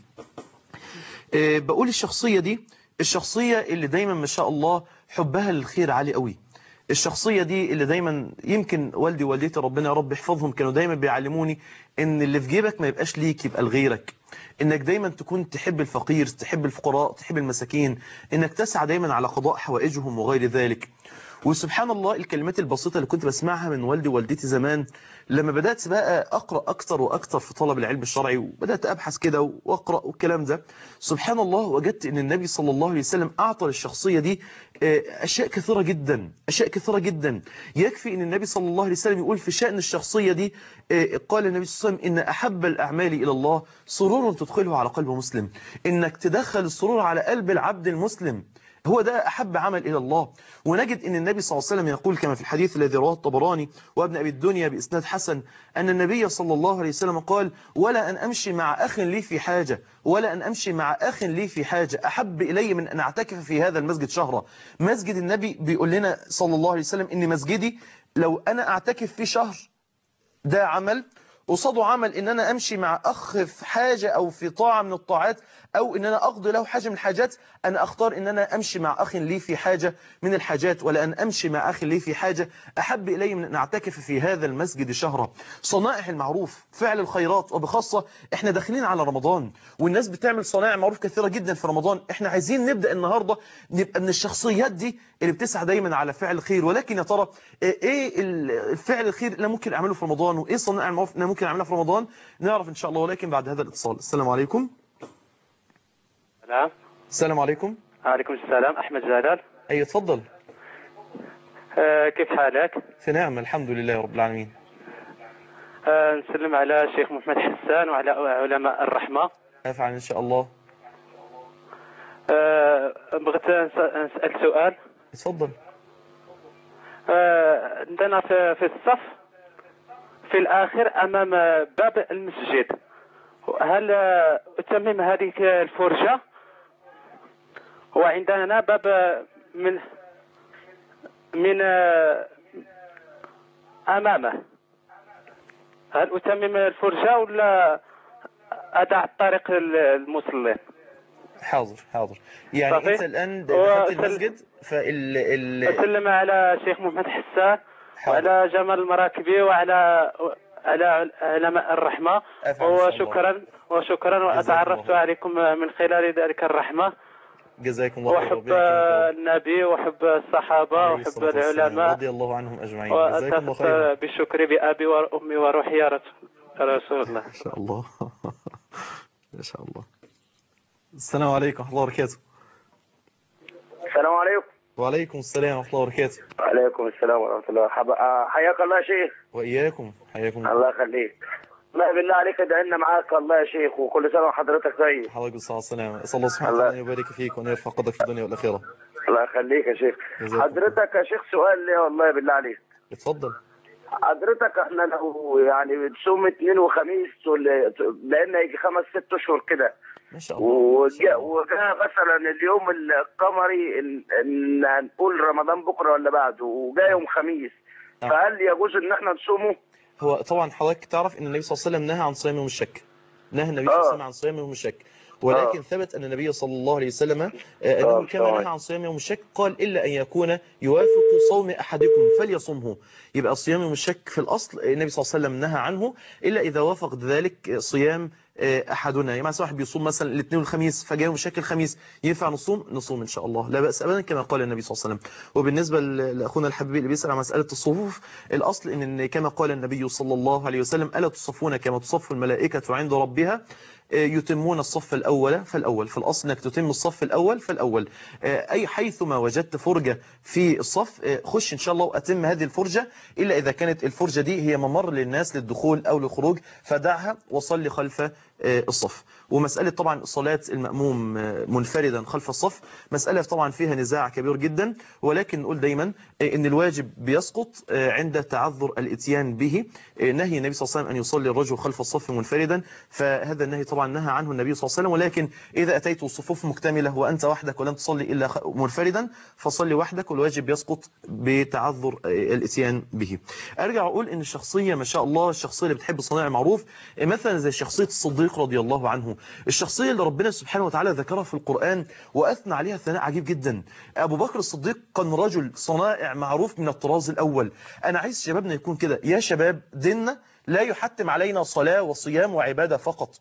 آه، بقول الشخصية دي الشخصية اللي دايما ما شاء الله حبها للخير عالي قوي الشخصية دي اللي دايما يمكن والدي ووالدتي ربنا يا رب يحفظهم كانوا دايما بيعلموني ان اللي في جيبك ما يبقاش ليك يبقى لغيرك انك دايما تكون تحب الفقير تحب الفقراء تحب المساكين انك تسعى دايما على قضاء حوائجهم وغير ذلك وسبحان الله الكلمات البسيطة اللي كنت بسمعها من والدي ووالدتي زمان لما بدأت بقى أقرأ أكتر وأكتر في طلب العلم الشرعي وبدأت أبحث كده وأقرأ والكلام ده سبحان الله وجدت أن النبي صلى الله عليه وسلم أعطى للشخصية دي آه، أشياء كثيرة جدا أشياء كثيرة جدا يكفي أن النبي صلى الله عليه وسلم يقول في شأن الشخصية دي آه، قال النبي صلى الله عليه وسلم إن أحب الأعمال إلى الله سرور تدخله على قلب مسلم إنك تدخل السرور على قلب العبد المسلم هو ده أحب عمل إلى الله ونجد أن النبي صلى الله عليه وسلم يقول كما في الحديث الذي رواه الطبراني وابن أبي الدنيا بإسناد حسن أن النبي صلى الله عليه وسلم قال ولا أن أمشي مع أخ لي في حاجة ولا أن أمشي مع أخ لي في حاجة أحب إلي من أن أعتكف في هذا المسجد شهرا مسجد النبي بيقول لنا صلى الله عليه وسلم إن مسجدي لو أنا أعتكف فيه شهر ده عمل قصاده عمل ان انا امشي مع اخ في حاجة او في طاعة من الطاعات او ان انا اقضي له حاجة من الحاجات انا اختار ان انا امشي مع اخ لي في حاجة من الحاجات ولا ان امشي مع اخ لي في حاجة احب الي من ان اعتكف في هذا المسجد شهرا صنائع المعروف فعل الخيرات وبخاصة احنا داخلين على رمضان والناس بتعمل صنائع معروف كثيرة جدا في رمضان احنا عايزين نبدأ النهاردة نبقى من الشخصيات دي اللي بتسعى دايما على فعل الخير ولكن يا ترى ايه الفعل الخير اللي ممكن اعمله في رمضان وايه صنائع المعروف اللي ممكن اعملها في رمضان نعرف ان شاء الله ولكن بعد هذا الاتصال السلام عليكم نعم السلام عليكم عليكم السلام أحمد زلال اي اتفضل آه كيف حالك؟ في نعم الحمد لله رب العالمين آه نسلم على الشيخ محمد حسان وعلى علماء الرحمة أفعل إن شاء الله آه، بغيت نس- نسأل سؤال اتفضل آه، عندنا في في الصف في الآخر أمام باب المسجد هل آه، أتمم هذه الفرجة وعندنا باب من من آه، أمامه هل أتمم الفرجة ولا أدع الطريق المصلين حاضر حاضر يعني صحيح. أنت الآن هو دخلت سل- المسجد فال ال... أسلم على شيخ محمد حسان حاضر. وعلى جمال المراكبي وعلى على علماء الرحمة أفعل إن شاء الله. وشكرا وشكرا جزاكم وأتعرفت الله. عليكم من خلال ذلك الرحمة جزاكم الله خير وحب ربنا يكرمكم. النبي وحب الصحابة عليه وحب الصلاة والسلام. العلماء رضي الله عنهم أجمعين جزاكم الله وأتفق خيرا بالشكر بأبي وأمي وروحي يا رسول يا رسول الله ما شاء الله ما شاء الله السلام عليكم ورحمة الله وبركاته السلام عليكم وعليكم السلام ورحمة الله وبركاته وعليكم السلام ورحمة الله حب... آه، حياك الله يا شيخ وإياكم حياكم الله الله يخليك لا بالله عليك ادعي لنا معاك الله يا شيخ وكل سنة وحضرتك طيب حضرتك بالصحة والسلامة أسأل الله سبحانه الله- وتعالى أن يبارك فيك وأن يرفع قدرك في الدنيا والآخرة الله يخليك يا شيخ جزاك حضرتك يا شيخ سؤال ليه والله بالله عليك اتفضل حضرتك احنا لو يعني بتصوم اثنين وخميس ولا- بقالنا يجي خمس ست اشهر كده ما شاء الله ما شاء وجاء الله. وجاء مثلا اليوم القمري ان, إن هنقول رمضان بكره ولا بعده وجاء يوم خميس نعم. فهل يجوز ان احنا نصومه؟ هو طبعا حضرتك تعرف ان النبي صلى الله عليه وسلم نهى عن صيام يوم الشك نهى النبي صلى الله عليه وسلم عن صيام يوم الشك ولكن ثبت ان النبي صلى الله عليه وسلم آه، انه آه، كما صحيح. نهى عن صيام يوم الشك قال الا ان يكون يوافق صوم احدكم فليصمه يبقى صيام يوم الشك في الاصل آه، النبي صلى الله عليه وسلم نهى عنه الا اذا وافق ذلك صيام آه، احدنا يعني مثلا واحد بيصوم مثلا الاثنين والخميس فجاء يوم الشك الخميس ينفع نصوم نصوم ان شاء الله لا باس ابدا كما قال النبي صلى الله عليه وسلم وبالنسبه ل- لاخونا الحبيب اللي بيسال عن مساله الصفوف الاصل ان إن كما قال النبي صلى الله عليه وسلم الا تصفون كما تصف الملائكه عند ربها آه، يتمون الصف الأول فالأول في الأصل أنك تتم الصف الأول فالأول آه، أي حيثما وجدت فرجة في الصف آه، خش إن شاء الله وأتم هذه الفرجة إلا إذا كانت الفرجة دي هي ممر للناس للدخول أو للخروج فدعها وصلي خلف آه، الصف ومسألة طبعا صلاة المأموم آه، منفردا خلف الصف مسألة طبعا فيها نزاع كبير جدا ولكن نقول دايما آه، إن الواجب بيسقط آه، عند تعذر الاتيان به آه، نهي النبي صلى الله عليه وسلم أن يصلي الرجل خلف الصف منفردا فهذا النهي طبعا نهى عنه النبي صلى الله عليه وسلم ولكن إذا أتيت الصفوف مكتملة وأنت وحدك ولم تصلي إلا خ- منفردا فصلي وحدك والواجب يسقط بتعذر آه، الاتيان به أرجع أقول إن الشخصية ما شاء الله الشخصية اللي بتحب صناع المعروف آه، مثلا زي شخصية الصديق رضي الله عنه الشخصية اللي ربنا سبحانه وتعالى ذكرها في القرآن وأثنى عليها ثناء عجيب جدا أبو بكر الصديق كان رجل صنائع معروف من الطراز الأول أنا عايز شبابنا يكون كده يا شباب ديننا لا يحتم علينا صلاة وصيام وعبادة فقط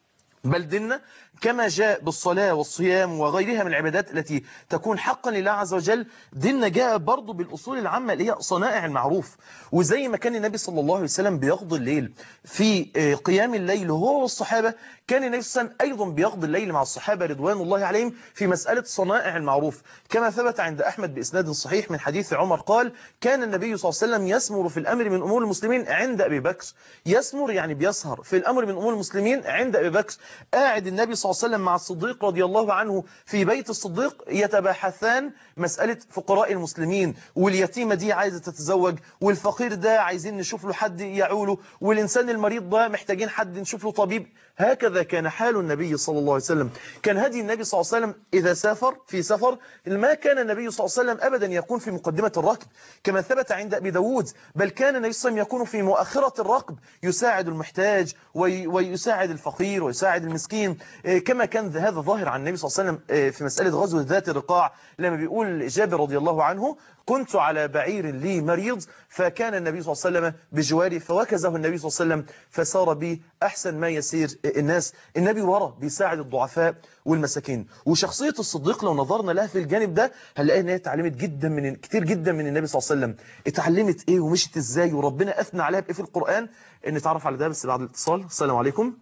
بل ديننا كما جاء بالصلاة والصيام وغيرها من العبادات التي تكون حقا لله عز وجل ديننا جاء برضو بالأصول العامة اللي هي صنائع المعروف وزي ما كان النبي صلى الله عليه وسلم بيقضي الليل في آه، قيام الليل هو والصحابة كان النبي صلى الله عليه وسلم أيضا بيقضي الليل مع الصحابة رضوان الله عليهم في مسألة صنائع المعروف كما ثبت عند أحمد بإسناد صحيح من حديث عمر قال كان النبي صلى الله عليه وسلم يسمر في الأمر من أمور المسلمين عند أبي بكر يسمر يعني بيسهر في الأمر من أمور المسلمين عند أبي بكر قاعد النبي صلى الله عليه وسلم مع الصديق رضي الله عنه في بيت الصديق يتباحثان مسألة فقراء المسلمين واليتيمة دي عايزة تتزوج والفقير ده عايزين نشوف له حد يعوله والإنسان المريض ده محتاجين حد نشوف له طبيب هكذا كان حال النبي صلى الله عليه وسلم كان هدي النبي صلى الله عليه وسلم إذا سافر في سفر ما كان النبي صلى الله عليه وسلم أبدا يكون في مقدمة الركب كما ثبت عند أبي داود بل كان النبي صلى الله عليه وسلم يكون في مؤخرة الركب يساعد المحتاج وي- ويساعد الفقير ويساعد المسكين إيه، كما كان هذا ظاهر عن النبي صلى الله عليه وسلم إيه، في مسألة غزوة ذات الرقاع لما بيقول جابر رضي الله عنه كنت على بعير لي مريض فكان النبي صلى الله عليه وسلم بجواري فوكزه النبي صلى الله عليه وسلم فسار بي أحسن ما يسير الناس النبي ورا بيساعد الضعفاء والمساكين وشخصية الصديق لو نظرنا لها في الجانب ده هنلاقي ان هي اتعلمت جدا من كتير جدا من النبي صلى الله عليه وسلم اتعلمت ايه ومشت ازاي وربنا اثنى عليها بايه في القرآن نتعرف على ده بس بعد الاتصال السلام عليكم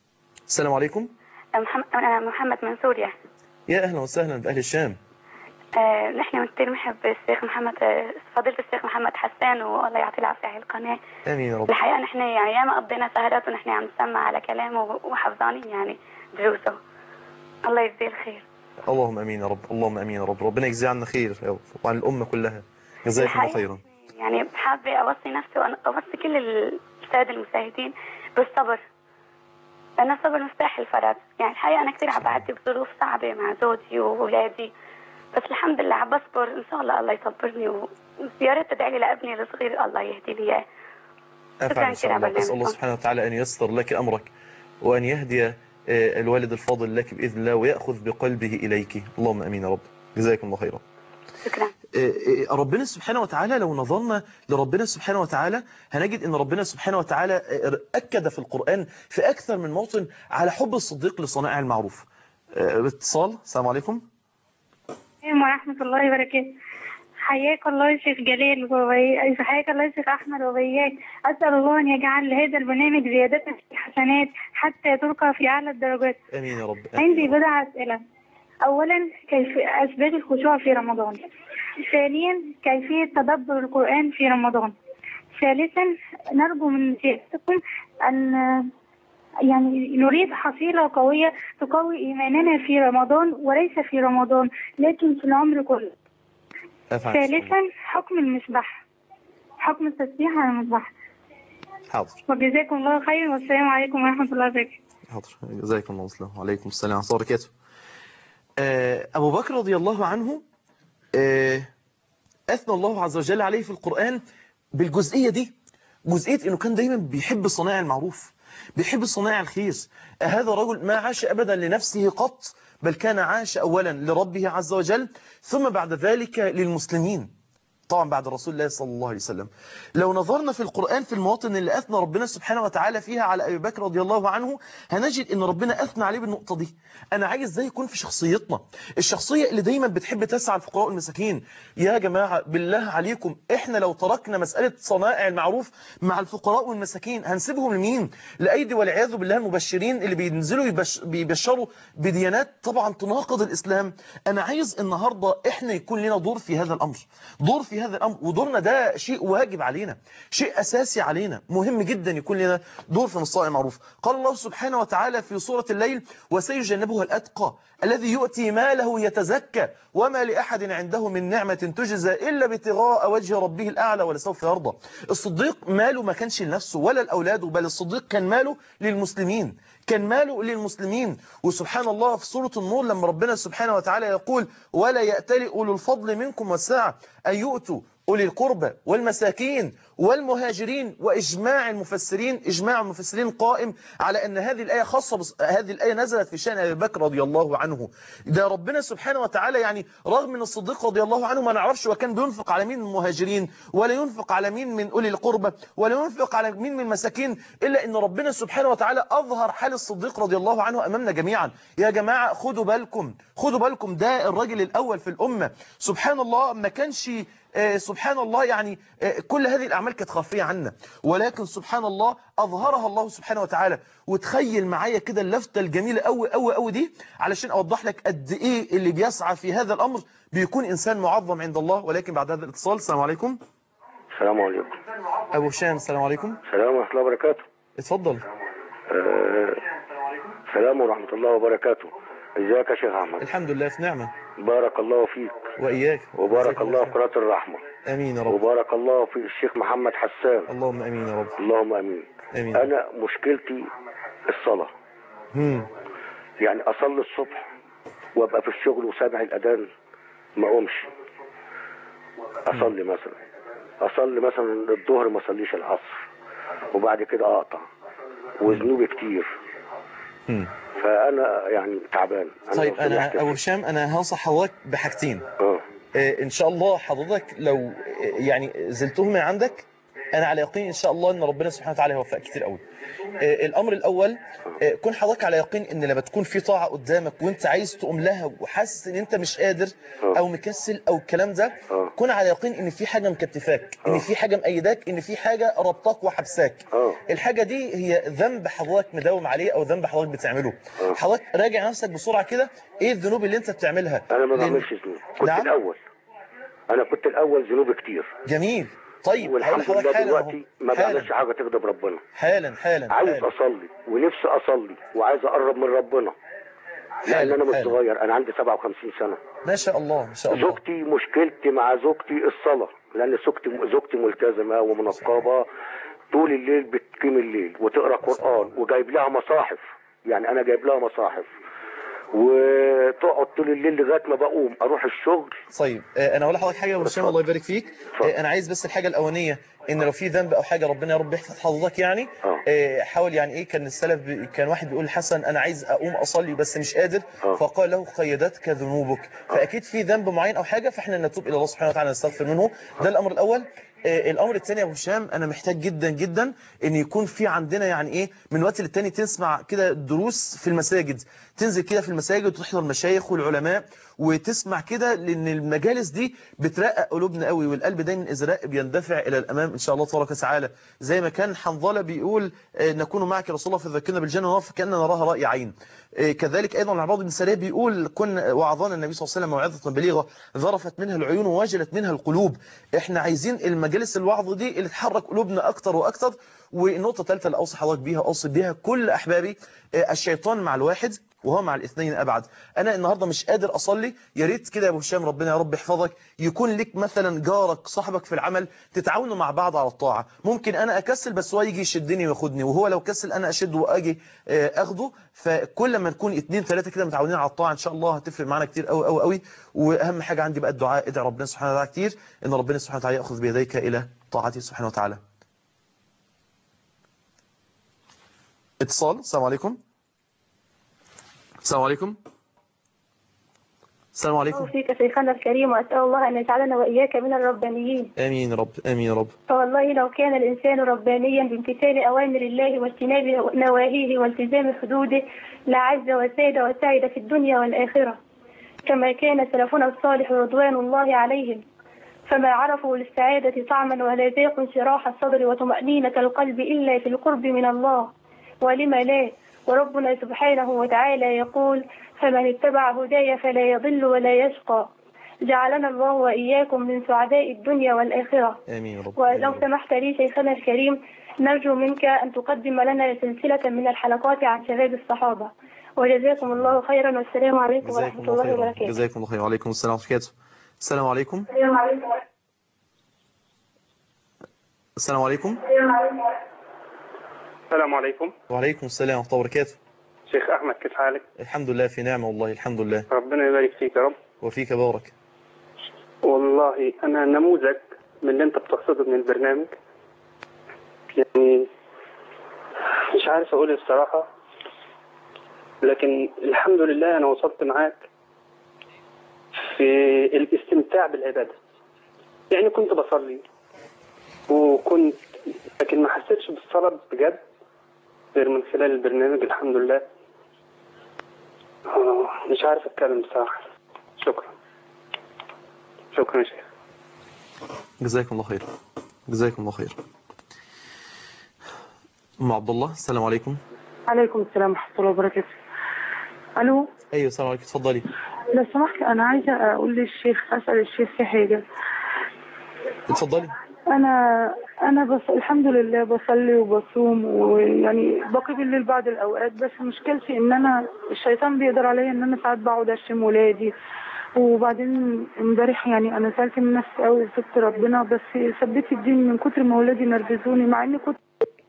السلام عليكم محمد أنا محمد من سوريا يا اهلا وسهلا باهل الشام آه نحن كثير بنحب الشيخ محمد آه، فضيلة الشيخ محمد حسان والله يعطيه العافية على القناة امين يا رب الحقيقة نحن يعني ياما قضينا سهرات ونحن عم نسمع على كلامه وحفظانين يعني دروسه الله يجزيه الخير اللهم امين يا رب اللهم امين يا رب ربنا يجزي عنا خير يا رب وعن الامه كلها جزاكم الله الحقيقة خيرا يعني حابة أوصي نفسي وأوصي كل السادة المشاهدين بالصبر لأن الصبر مفتاح الفرج يعني الحقيقة أنا كثير عم بعدي بظروف صعبة مع زوجي وأولادي بس الحمد لله عم بصبر إن شاء الله الله يصبرني و- ويا ريت تدعي لي لابني الصغير الله يهدي لي إياه افعل ان شاء الله كثير على اسال الله برنامجكم. سبحانه وتعالى ان ييسر لك امرك وان يهدي آه، الوالد الفاضل لك باذن الله وياخذ بقلبه اليك اللهم امين يا رب جزاكم الله خيرا شكرا آه، آه، ربنا سبحانه وتعالى لو نظرنا لربنا سبحانه وتعالى هنجد ان ربنا سبحانه وتعالى آه، اكد في القران في اكثر من موطن على حب الصديق لصنائع المعروف آه، اتصال السلام عليكم السلام ورحمة الله وبركاته حياك الله يا شيخ جلال وبي- حياك الله يا شيخ أحمد وبياك أسأل الله أن يجعل هذا البرنامج زيادة في الحسنات حتى تلقى في أعلى الدرجات امين يا رب عندي بضع أسئلة أولا كيف أسباب الخشوع في رمضان ثانيا كيفية تدبر القرآن في رمضان ثالثا نرجو من سيادتكم أن يعني نريد حصيلة قوية تقوي إيماننا في رمضان وليس في رمضان لكن في العمر كله افعل إن شاء الله. ثالثا حكم المسبح حكم التسبيح على المسبح حاضر وجزاكم الله خير والسلام عليكم ورحمة الله وبركاته حاضر جزاكم الله خيرا وعليكم السلام ورحمه الله وبركاته آه، ابو بكر رضي الله عنه آه، اثنى الله عز وجل عليه في القران بالجزئيه دي جزئيه انه كان دايما بيحب صنايع المعروف بيحب صنايع الخير هذا رجل ما عاش ابدا لنفسه قط بل كان عاش اولا لربه عز وجل ثم بعد ذلك للمسلمين طبعا بعد رسول الله صلى الله عليه وسلم لو نظرنا في القرآن في المواطن اللي أثنى ربنا سبحانه وتعالى فيها على أبي بكر رضي الله عنه هنجد أن ربنا أثنى عليه بالنقطة دي أنا عايز ازاي يكون في شخصيتنا الشخصية اللي دايما بتحب تسعى الفقراء والمساكين يا جماعة بالله عليكم إحنا لو تركنا مسألة صنائع المعروف مع الفقراء والمساكين هنسيبهم لمين لأيدي والعياذ بالله المبشرين اللي بينزلوا يبش بيبشروا بديانات طبعا تناقض الإسلام أنا عايز النهاردة إحنا يكون لنا دور في هذا الأمر دور في هذا الأمر ودورنا ده شيء واجب علينا شيء أساسي علينا مهم جدا يكون لنا دور في مصائع المعروف قال الله سبحانه وتعالى في سورة الليل وسيجنبها الأتقى الذي يؤتي ماله يتزكى وما لأحد عنده من نعمة تجزى إلا ابتغاء وجه ربه الأعلى ولسوف يرضى الصديق ماله ما كانش لنفسه ولا الأولاد بل الصديق كان ماله للمسلمين كان ماله للمسلمين وسبحان الله في سورة النور لما ربنا سبحانه وتعالى يقول ولا يأتلي أولو الفضل منكم والسعة أن يؤتوا أولي القربى والمساكين والمهاجرين وإجماع المفسرين إجماع المفسرين قائم على أن هذه الآية خاصة بص... هذه الآية نزلت في شأن أبي بكر رضي الله عنه ده ربنا سبحانه وتعالى يعني رغم من الصديق رضي الله عنه ما نعرفش هو كان بينفق على مين من المهاجرين ولا ينفق على مين من أولي القربى ولا ينفق على مين من المساكين إلا أن ربنا سبحانه وتعالى أظهر حال الصديق رضي الله عنه أمامنا جميعا يا جماعة خدوا بالكم خدوا بالكم ده الراجل الأول في الأمة سبحان الله ما كانش آه، سبحان الله يعني آه، كل هذه الأعمال كانت خافية عنا ولكن سبحان الله أظهرها الله سبحانه وتعالى وتخيل معايا كده اللفتة الجميلة قوي قوي قوي دي علشان أوضح لك قد إيه اللي بيسعى في هذا الأمر بيكون إنسان معظم عند الله ولكن بعد هذا الاتصال السلام عليكم السلام عليكم أبو هشام السلام عليكم السلام ورحمة الله وبركاته اتفضل آه، السلام ورحمة الله وبركاته ازيك يا شيخ احمد الحمد لله في نعمة بارك الله فيك وإياك وبارك الله في قناة الرحمة أمين يا رب وبارك الله في الشيخ محمد حسان اللهم أمين يا رب اللهم امين أمين انا مشكلتي الصلاة هم. يعني اصلي الصبح وابقى في الشغل وسامع الاذان ما اقومش اصلي مثلا اصلي مثلا الظهر ما اصليش العصر وبعد كده اقطع وذنوبي كتير هم. فانا يعني تعبان أنا طيب لو سمحت- أنا أبو هشام أنا هنصح حضرتك بحاجتين اه آه، إن شاء الله حضرتك لو آه، يعني زلتهم من عندك انا على يقين ان شاء الله ان ربنا سبحانه وتعالى هيوفقك كتير قوي آه، الامر الاول آه، كن حضرتك على يقين ان لما تكون في طاعه قدامك وانت عايز تقوم لها وحاسس ان انت مش قادر او مكسل او الكلام ده كن على يقين ان في حاجه مكتفاك ان في حاجه مأيداك ان في حاجه ربطاك وحبساك الحاجه دي هي ذنب حضرتك مداوم عليه او ذنب حضرتك بتعمله حضرتك راجع نفسك بسرعه كده ايه الذنوب اللي انت بتعملها انا ما لأن- بعملش ذنوب كنت نعم. الاول انا كنت الاول ذنوب كتير جميل طيب هقول والحمد لحضرتك لله حالا دلوقتي ما حالا. بعملش حاجه تغضب ربنا حالا حالا عايز حالا اصلي ونفسي اصلي وعايز اقرب من ربنا لان حالا، انا مش حالا. صغير انا عندي 57 سنه ما شاء الله ما شاء الله زوجتي مشكلتي مع زوجتي الصلاه لان زوجتي زوجتي ملتزمه ومنقبه طول الليل بتقيم الليل وتقرا قران وجايب لها مصاحف يعني انا جايب لها مصاحف وتقعد طول الليل لغايه ما بقوم اروح الشغل طيب آه، انا اقول لحضرتك حاجه يا أبو هشام الله يبارك فيك آه، انا عايز بس الحاجه الاولانيه ان لو في ذنب او حاجه ربنا يا رب يحفظ حضرتك يعني آه، حاول يعني ايه كان السلف بي- كان واحد بيقول حسن انا عايز اقوم اصلي بس مش قادر فقال له قيدتك ذنوبك فاكيد في ذنب معين او حاجه فاحنا نتوب الى الله سبحانه وتعالى نستغفر منه ده الامر الاول آه، الامر الثاني يا ابو هشام انا محتاج جدا جدا ان يكون في عندنا يعني ايه من وقت للتاني تسمع كده دروس في المساجد تنزل كده في المساجد وتحضر مشايخ والعلماء وتسمع كده لان المجالس دي بترقق قلوبنا قوي والقلب دايما اذا رق بيندفع الى الامام ان شاء الله تبارك وتعالى زي ما كان حنظله بيقول آه، نكون معك يا رسول الله فذكرنا بالجنه ونار فكاننا نراها راي عين آه، كذلك ايضا العباد بن سريه بيقول كنا وعظنا النبي صلى الله عليه وسلم موعظه بليغه ذرفت منها العيون ووجلت منها القلوب احنا عايزين المجالس الوعظ دي اللي تحرك قلوبنا اكتر واكتر والنقطه الثالثه اللي اوصي حضرتك بيها اوصي بيها كل احبابي آه، الشيطان مع الواحد وهو مع الاثنين ابعد انا النهارده مش قادر اصلي يا ريت كده يا ابو هشام ربنا يا رب يحفظك يكون لك مثلا جارك صاحبك في العمل تتعاونوا مع بعض على الطاعه ممكن انا اكسل بس هو يجي يشدني وياخدني وهو لو كسل انا اشد واجي آه، اخده فكل ما نكون اثنين ثلاثه كده متعاونين على الطاعه ان شاء الله هتفرق معانا كتير قوي قوي قوي واهم حاجه عندي بقى الدعاء ادعي ربنا سبحانه وتعالى كتير ان ربنا سبحانه وتعالى ياخذ بيديك الى طاعته سبحانه وتعالى اتصال السلام عليكم السلام عليكم السلام عليكم فيك شيخنا الكريم وأسأل الله أن يجعلنا وإياك من الربانيين امين يا رب امين يا رب فوالله لو كان الإنسان ربانيا بامتثال أوامر الله واجتناب نواهيه والتزام حدوده لعز وساد وسعد في الدنيا والآخرة كما كان سلفنا الصالح رضوان الله عليهم فما عرفوا للسعادة طعما ولا ذاقوا انشراح الصدر وطمأنينة القلب إلا في القرب من الله ولم لا وربنا سبحانه وتعالى يقول فمن اتبع هداي فلا يضل ولا يشقى جعلنا الله وإياكم من سعداء الدنيا والآخرة امين يا رب ولو سمحت لي شيخنا الكريم نرجو منك أن تقدم لنا سلسلة من الحلقات عن شباب الصحابة وجزاكم الله خيرا والسلام عليكم جزاكم ورحمة الله الله خيرا وبركاته جزاكم الله خيرا وعليكم السلام ورحمه الله وبركاته السلام عليكم السلام عليكم السلام عليكم السلام عليكم وعليكم السلام ورحمه الله وبركاته شيخ احمد كيف حالك الحمد لله في نعمه والله الحمد لله ربنا يبارك فيك يا رب وفيك بارك والله انا نموذج من اللي انت بتقصده من البرنامج يعني مش عارف اقول إيه الصراحه لكن الحمد لله انا وصلت معاك في الاستمتاع بالعباده يعني كنت بصلي وكنت لكن ما حسيتش بالصلاه بجد غير من خلال البرنامج الحمد لله آه، مش عارف اتكلم بصراحه شكرا شكرا يا شيخ جزاكم الله خير جزاكم الله خير ام عبد الله السلام عليكم عليكم السلام ورحمة الله وبركاته ألو ايوه السلام عليكم اتفضلي لو سمحت أنا عايزة أقول للشيخ أسأل الشيخ في حاجة اتفضلي أنا أنا بس الحمد لله بصلي وبصوم ويعني بقي بالليل بعض الأوقات بس مشكلتي إن أنا الشيطان بيقدر عليا إن أنا ساعات بقعد أشتم ولادي وبعدين امبارح يعني أنا زعلت من نفسي أوي وسبت ربنا بس ثبت الدين من كتر ما ولادي نرفزوني مع إني كنت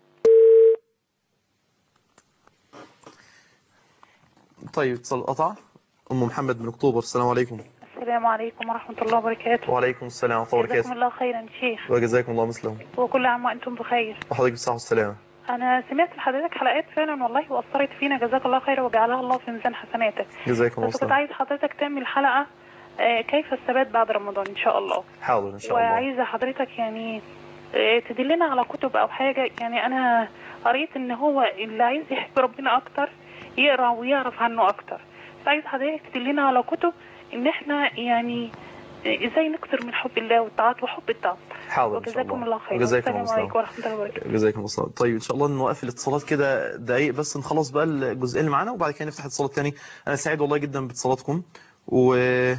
طيب اتصال قطع ام محمد من اكتوبر السلام عليكم السلام عليكم ورحمة الله وبركاته وعليكم السلام ورحمه الله جزاكم وبركاته الله خيرا شيخ وجزاكم الله مثله وكل عام وأنتم بخير وحضرتك بالصحه والسلامه أنا سمعت لحضرتك حلقات فعلا والله وأثرت فينا جزاك الله خير وجعلها الله في ميزان حسناتك جزاكم الله بس كنت مثله عايز حضرتك تعمل حلقة آه، كيف الثبات بعد رمضان إن شاء الله حاضر ان شاء الله وعايزة حضرتك يعني آه، تدلنا على كتب او حاجه يعني انا قريت ان هو اللي عايز يحب ربنا اكتر يقرا ويعرف عنه اكتر فعايز حضرتك تدلنا على كتب ان احنا يعني آه، ازاي نكثر من حب الله والطاعات وحب الطاعات حاضر ان شاء الله وجزاكم الله خير وجزاكم الله والسلام عليكم خير. ورحمه الله وبركاته جزاكم الله خير. طيب ان شاء الله نوقف الاتصالات كده دقايق بس نخلص بقى الجزئين اللي معانا وبعد كده نفتح الاتصالات الثاني انا سعيد والله جدا باتصالاتكم و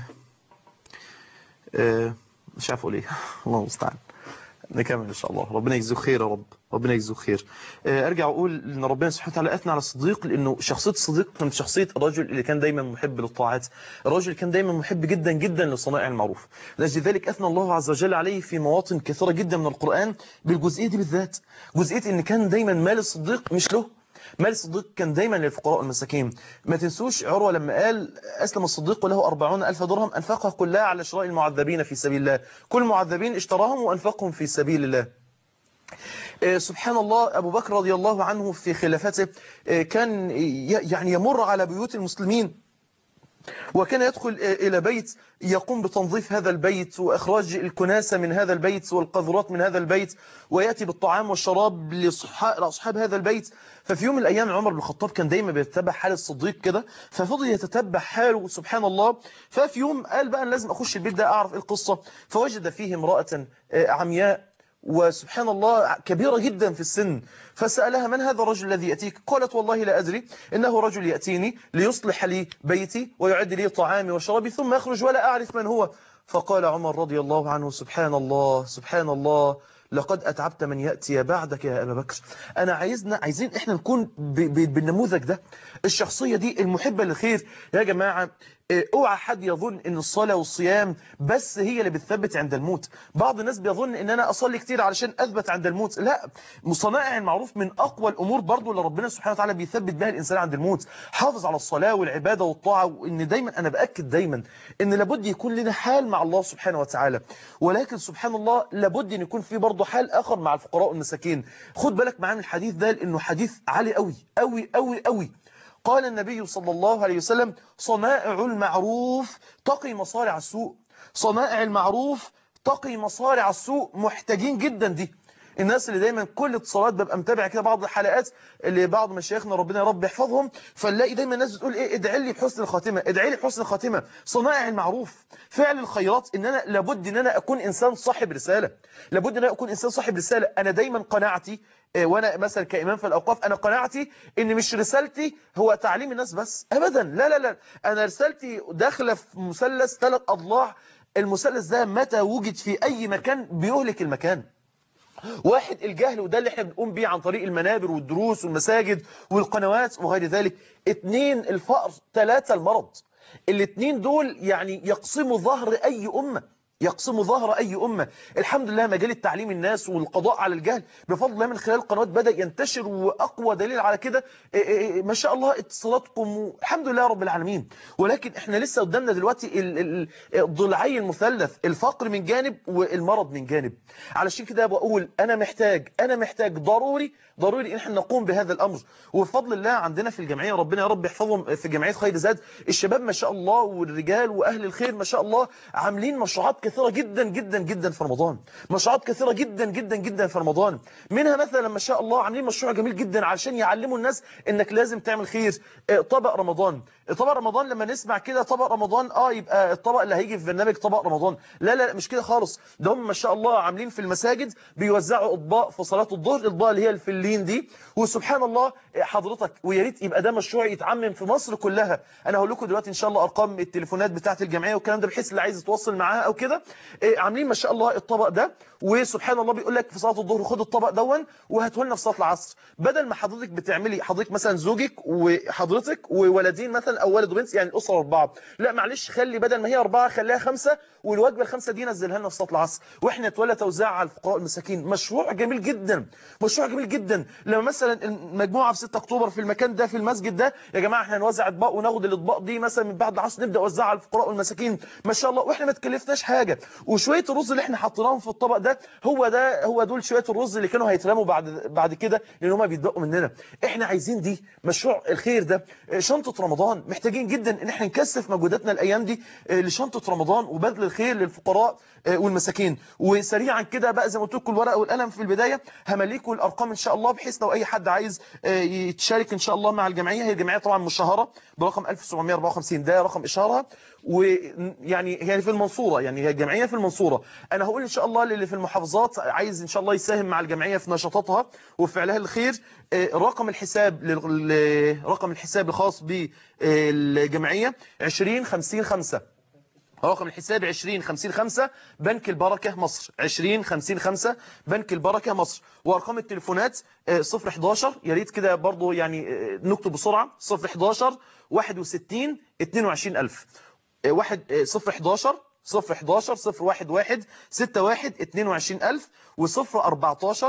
آه، مش عارف اقول ايه الله المستعان نكمل ان شاء الله ربنا يجزيه خير يا رب ربنا يجزيه خير آه، ارجع اقول ان ربنا سبحانه وتعالى اثنى على الصديق لانه شخصيه الصديق كانت شخصيه الرجل اللي كان دايما محب للطاعات الرجل اللي كان دايما محب جدا جدا لصنائع المعروف لاجل ذلك اثنى الله عز وجل عليه في مواطن كثيره جدا من القران بالجزئيه دي بالذات جزئيه ان كان دايما مال الصديق مش له مال الصديق كان دايما للفقراء والمساكين ما تنسوش عروة لما قال أسلم الصديق وله أربعون ألف درهم أنفقها كلها على شراء المعذبين في سبيل الله كل المعذبين اشتراهم وأنفقهم في سبيل الله آه، سبحان الله أبو بكر رضي الله عنه في خلافته آه، كان ي- يعني يمر على بيوت المسلمين وكان يدخل إلى بيت يقوم بتنظيف هذا البيت وإخراج الكناسة من هذا البيت والقذرات من هذا البيت ويأتي بالطعام والشراب لصحا- لأصحاب هذا البيت ففي يوم من الأيام عمر بن الخطاب كان دايما بيتبع حال الصديق كده ففضل يتتبع حاله سبحان الله ففي يوم قال بقى أنا لازم أخش البيت ده أعرف إيه القصة فوجد فيه امرأة آه، عمياء وسبحان الله كبيرة جدا في السن فسألها من هذا الرجل الذي يأتيك قالت والله لا أدري إنه رجل يأتيني ليصلح لي بيتي ويعد لي طعامي وشرابي ثم يخرج ولا أعرف من هو فقال عمر رضي الله عنه سبحان الله سبحان الله لقد أتعبت من يأتي بعدك يا أبا بكر أنا عايزنا عايزين إحنا نكون ب- ب- بالنموذج ده الشخصية دي المحبة للخير يا جماعة إيه، اوعى حد يظن ان الصلاة والصيام بس هي اللي بتثبت عند الموت بعض الناس بيظن ان انا اصلي كتير علشان اثبت عند الموت لا صنائع المعروف من اقوى الامور برضو اللي ربنا سبحانه وتعالى بيثبت بها الانسان عند الموت حافظ على الصلاة والعبادة والطاعة وان دايما انا باكد دايما ان لابد يكون لنا حال مع الله سبحانه وتعالى ولكن سبحان الله لابد ان يكون في برضو حال اخر مع الفقراء والمساكين خد بالك معانا الحديث ده لانه حديث عالي قوي قوي قوي قوي قال النبي صلى الله عليه وسلم صنائع المعروف تقي مصارع السوء صنائع المعروف تقي مصارع السوء محتاجين جدا دي الناس اللي دايما كل اتصالات ببقى متابع كده بعض الحلقات اللي بعض مشايخنا ربنا يا رب يحفظهم فنلاقي دايما الناس بتقول ايه ادعي لي بحسن الخاتمه ادعي لي بحسن الخاتمه صنائع المعروف فعل الخيرات ان انا لابد ان انا اكون انسان صاحب رساله لابد ان انا اكون انسان صاحب رساله انا دايما قناعتي إيه، وانا مثلا كامام في الاوقاف انا قناعتي ان مش رسالتي هو تعليم الناس بس ابدا لا لا لا انا رسالتي داخله في مثلث ثلاث اضلاع المثلث ده متى وجد في اي مكان بيهلك المكان واحد الجهل وده اللي احنا بنقوم بيه عن طريق المنابر والدروس والمساجد والقنوات وغير ذلك اتنين الفقر ثلاثة المرض الاتنين دول يعني يقسموا ظهر اي امة يقسموا ظهر أي أمة الحمد لله مجال التعليم الناس والقضاء على الجهل بفضل الله من خلال القنوات بدأ ينتشر وأقوى دليل على كده إيه إيه ما شاء الله اتصالاتكم الحمد لله رب العالمين ولكن احنا لسه قدامنا دلوقتي ال- ال- الضلعي المثلث الفقر من جانب والمرض من جانب علشان كده بقول أنا محتاج أنا محتاج ضروري ضروري ان احنا نقوم بهذا الامر وبفضل الله عندنا في الجمعيه ربنا يا رب يحفظهم في جمعيه خير زاد الشباب ما شاء الله والرجال واهل الخير ما شاء الله عاملين مشروعات كثيره جدا جدا جدا في رمضان مشروعات كثيره جدا جدا جدا في رمضان منها مثلا ما شاء الله عاملين مشروع جميل جدا علشان يعلموا الناس انك لازم تعمل خير آه، طبق رمضان طبق رمضان لما نسمع كده طبق رمضان اه يبقى الطبق اللي هيجي في برنامج طبق رمضان لا لا لا، مش كده خالص ده هم ما شاء الله عاملين في المساجد بيوزعوا اطباق في صلاه الظهر الاطباق اللي هي الفلين دي وسبحان الله حضرتك ويا ريت يبقى ده مشروع يتعمم في مصر كلها انا هقول لكم دلوقتي ان شاء الله ارقام التليفونات بتاعه الجمعيه والكلام ده بحيث اللي عايز يتواصل معاها او كده إيه، عاملين ما شاء الله الطبق ده وسبحان الله بيقول لك في صلاه الظهر خد الطبق دون وهاته لنا في صلاه العصر بدل ما حضرتك بتعملي حضرتك مثلا زوجك وحضرتك وولدين مثلا او ولد وبنت يعني الاسره اربعه لا معلش خلي بدل ما هي اربعه خليها خمسه والوجبه الخمسه دي نزلها لنا في صلاه العصر واحنا نتولى توزيع على الفقراء المساكين مشروع جميل جدا مشروع جميل جدا لما مثلا المجموعه في 6 اكتوبر في المكان ده في المسجد ده يا جماعه احنا هنوزع اطباق وناخد الاطباق دي مثلا من بعد العصر نبدا نوزعها على الفقراء والمساكين ما شاء الله واحنا ما تكلفناش حاجه حاجه وشويه الرز اللي احنا حطيناهم في الطبق ده هو ده هو دول شويه الرز اللي كانوا هيترموا بعد بعد كده لان هم بيتبقوا مننا احنا عايزين دي مشروع الخير ده آه، شنطه رمضان محتاجين جدا ان احنا نكثف مجهوداتنا الايام دي آه، لشنطه رمضان وبذل الخير للفقراء آه، والمساكين وسريعا كده بقى زي ما قلت لكم الورقه والقلم في البدايه همليكم الارقام ان شاء الله بحيث لو اي حد عايز آه، يتشارك ان شاء الله مع الجمعيه هي الجمعيه طبعا مشهره برقم 1754 ده رقم اشهارها ويعني هي في المنصوره يعني هي الجمعيه في المنصوره انا هقول ان شاء الله للي في المحافظات عايز ان شاء الله يساهم مع الجمعيه في نشاطاتها وفي فعلها الخير آه، رقم الحساب لل- ل- رقم الحساب الخاص بالجمعيه 20 50 5 رقم الحساب 20 50 5 بنك البركة مصر 20 50 5 بنك البركة مصر وارقام التليفونات آه، 011 يا ريت كده برضو يعني آه، نكتب بسرعة 011 61 22000 آه، واحد آه، 011 011 011 61 22000 و014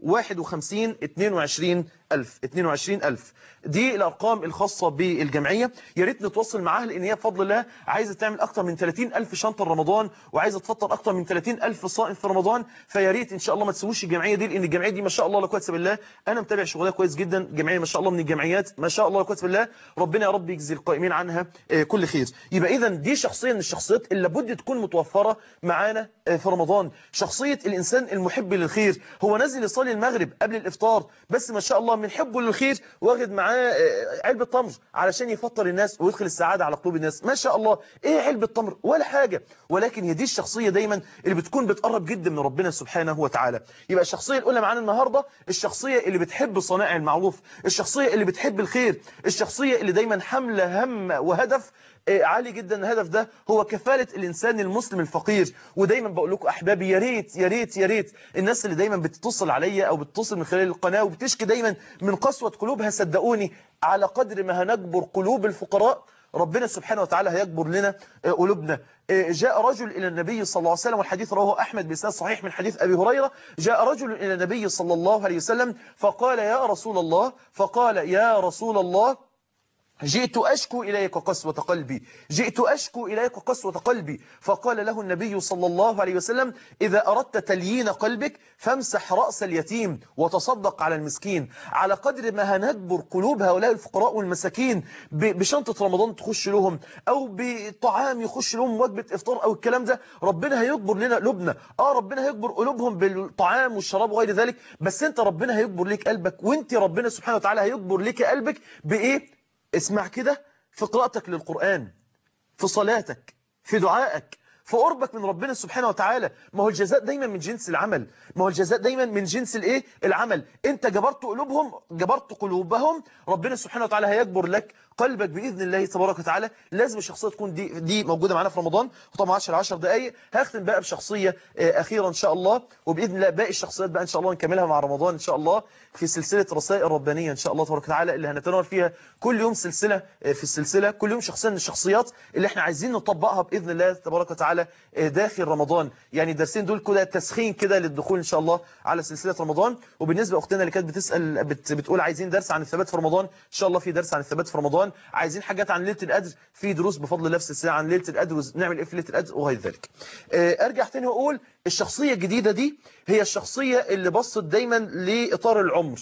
51 22 ألف 22 ألف دي الأرقام الخاصة بالجمعية يا ريت نتواصل معاها لأن هي بفضل الله عايزة تعمل أكتر من 30 ألف شنطة رمضان وعايزة تفطر أكتر من 30 ألف صائم في رمضان فيا ريت إن شاء الله ما تسووش الجمعية دي لأن الجمعية دي ما شاء الله لا قوه الا بالله أنا متابع شغلها كويس جدا جمعية ما شاء الله من الجمعيات ما شاء الله لا قوه الا بالله ربنا يا رب يجزي القائمين عنها آه، كل خير يبقى إذا دي شخصية من الشخصيات اللي لابد تكون متوفرة معانا آه، في رمضان شخصية الإنسان المحب للخير هو نازل يصلي المغرب قبل الإفطار بس ما شاء الله من حبه للخير واخد معاه آه، علبة تمر علشان يفطر الناس ويدخل السعادة على قلوب الناس ما شاء الله ايه علبة تمر ولا حاجة ولكن هي دي الشخصية دايما اللي بتكون بتقرب جدا من ربنا سبحانه وتعالى يبقى الشخصية الأولى معانا النهاردة الشخصية اللي بتحب صنائع المعروف الشخصية اللي بتحب الخير الشخصية اللي دايما حاملة هم وهدف آه، عالي جدا الهدف ده هو كفالة الإنسان المسلم الفقير ودايما بقول لكم أحبابي يا ريت يا ريت يا ريت الناس اللي دايما بتتصل عليا أو بتتصل من خلال القناة وبتشكي دايما من قسوة قلوبها صدقوني على قدر ما هنجبر قلوب الفقراء ربنا سبحانه وتعالى هيجبر لنا آه، قلوبنا آه، جاء رجل إلى النبي صلى الله عليه وسلم والحديث رواه أحمد بإسناد صحيح من حديث أبي هريرة جاء رجل إلى النبي صلى الله عليه وسلم فقال يا رسول الله فقال يا رسول الله جئت أشكو إليك قسوة قلبي جئت أشكو إليك قسوة قلبي فقال له النبي صلى الله عليه وسلم إذا أردت تليين قلبك فامسح رأس اليتيم وتصدق على المسكين على قدر ما هنجبر قلوب هؤلاء الفقراء والمساكين ب- بشنطة رمضان تخش لهم أو بطعام يخش لهم وجبة إفطار أو الكلام ده ربنا هيجبر لنا قلوبنا آه ربنا هيجبر قلوبهم بالطعام والشراب وغير ذلك بس أنت ربنا هيجبر ليك قلبك وأنت ربنا سبحانه وتعالى هيجبر ليك قلبك بإيه اسمع كده في قراءتك للقرآن في صلاتك في دعائك في قربك من ربنا سبحانه وتعالى ما هو الجزاء دايما من جنس العمل ما هو الجزاء دايما من جنس الايه العمل انت جبرت قلوبهم جبرت قلوبهم ربنا سبحانه وتعالى هيجبر لك قلبك باذن الله تبارك وتعالى لازم الشخصيه تكون دي دي موجوده معانا في رمضان وطبعا 10 10 دقائق هختم بقى بشخصيه آه، اخيره ان شاء الله وباذن الله باقي الشخصيات بقى ان شاء الله نكملها مع رمضان ان شاء الله في سلسله رسائل ربانيه ان شاء الله تبارك وتعالى اللي هنتناول فيها كل يوم سلسله آه، في السلسله كل يوم شخصيه من الشخصيات اللي احنا عايزين نطبقها باذن الله تبارك وتعالى آه، داخل رمضان يعني الدرسين دول كده تسخين كده للدخول ان شاء الله على سلسله رمضان وبالنسبه لاختنا اللي كانت بتسال بت بتقول عايزين درس عن الثبات في رمضان ان شاء الله في درس عن الثبات في رمضان عايزين حاجات عن ليله القدر في دروس بفضل الله في السلسله عن ليله القدر ونعمل ايه في ليله القدر وغير ذلك آه، ارجع تاني واقول الشخصيه الجديده دي هي الشخصيه اللي بصت دايما لاطار العمر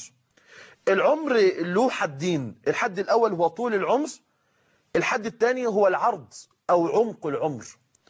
العمر له حدين الحد الاول هو طول العمر الحد الثاني هو العرض او عمق العمر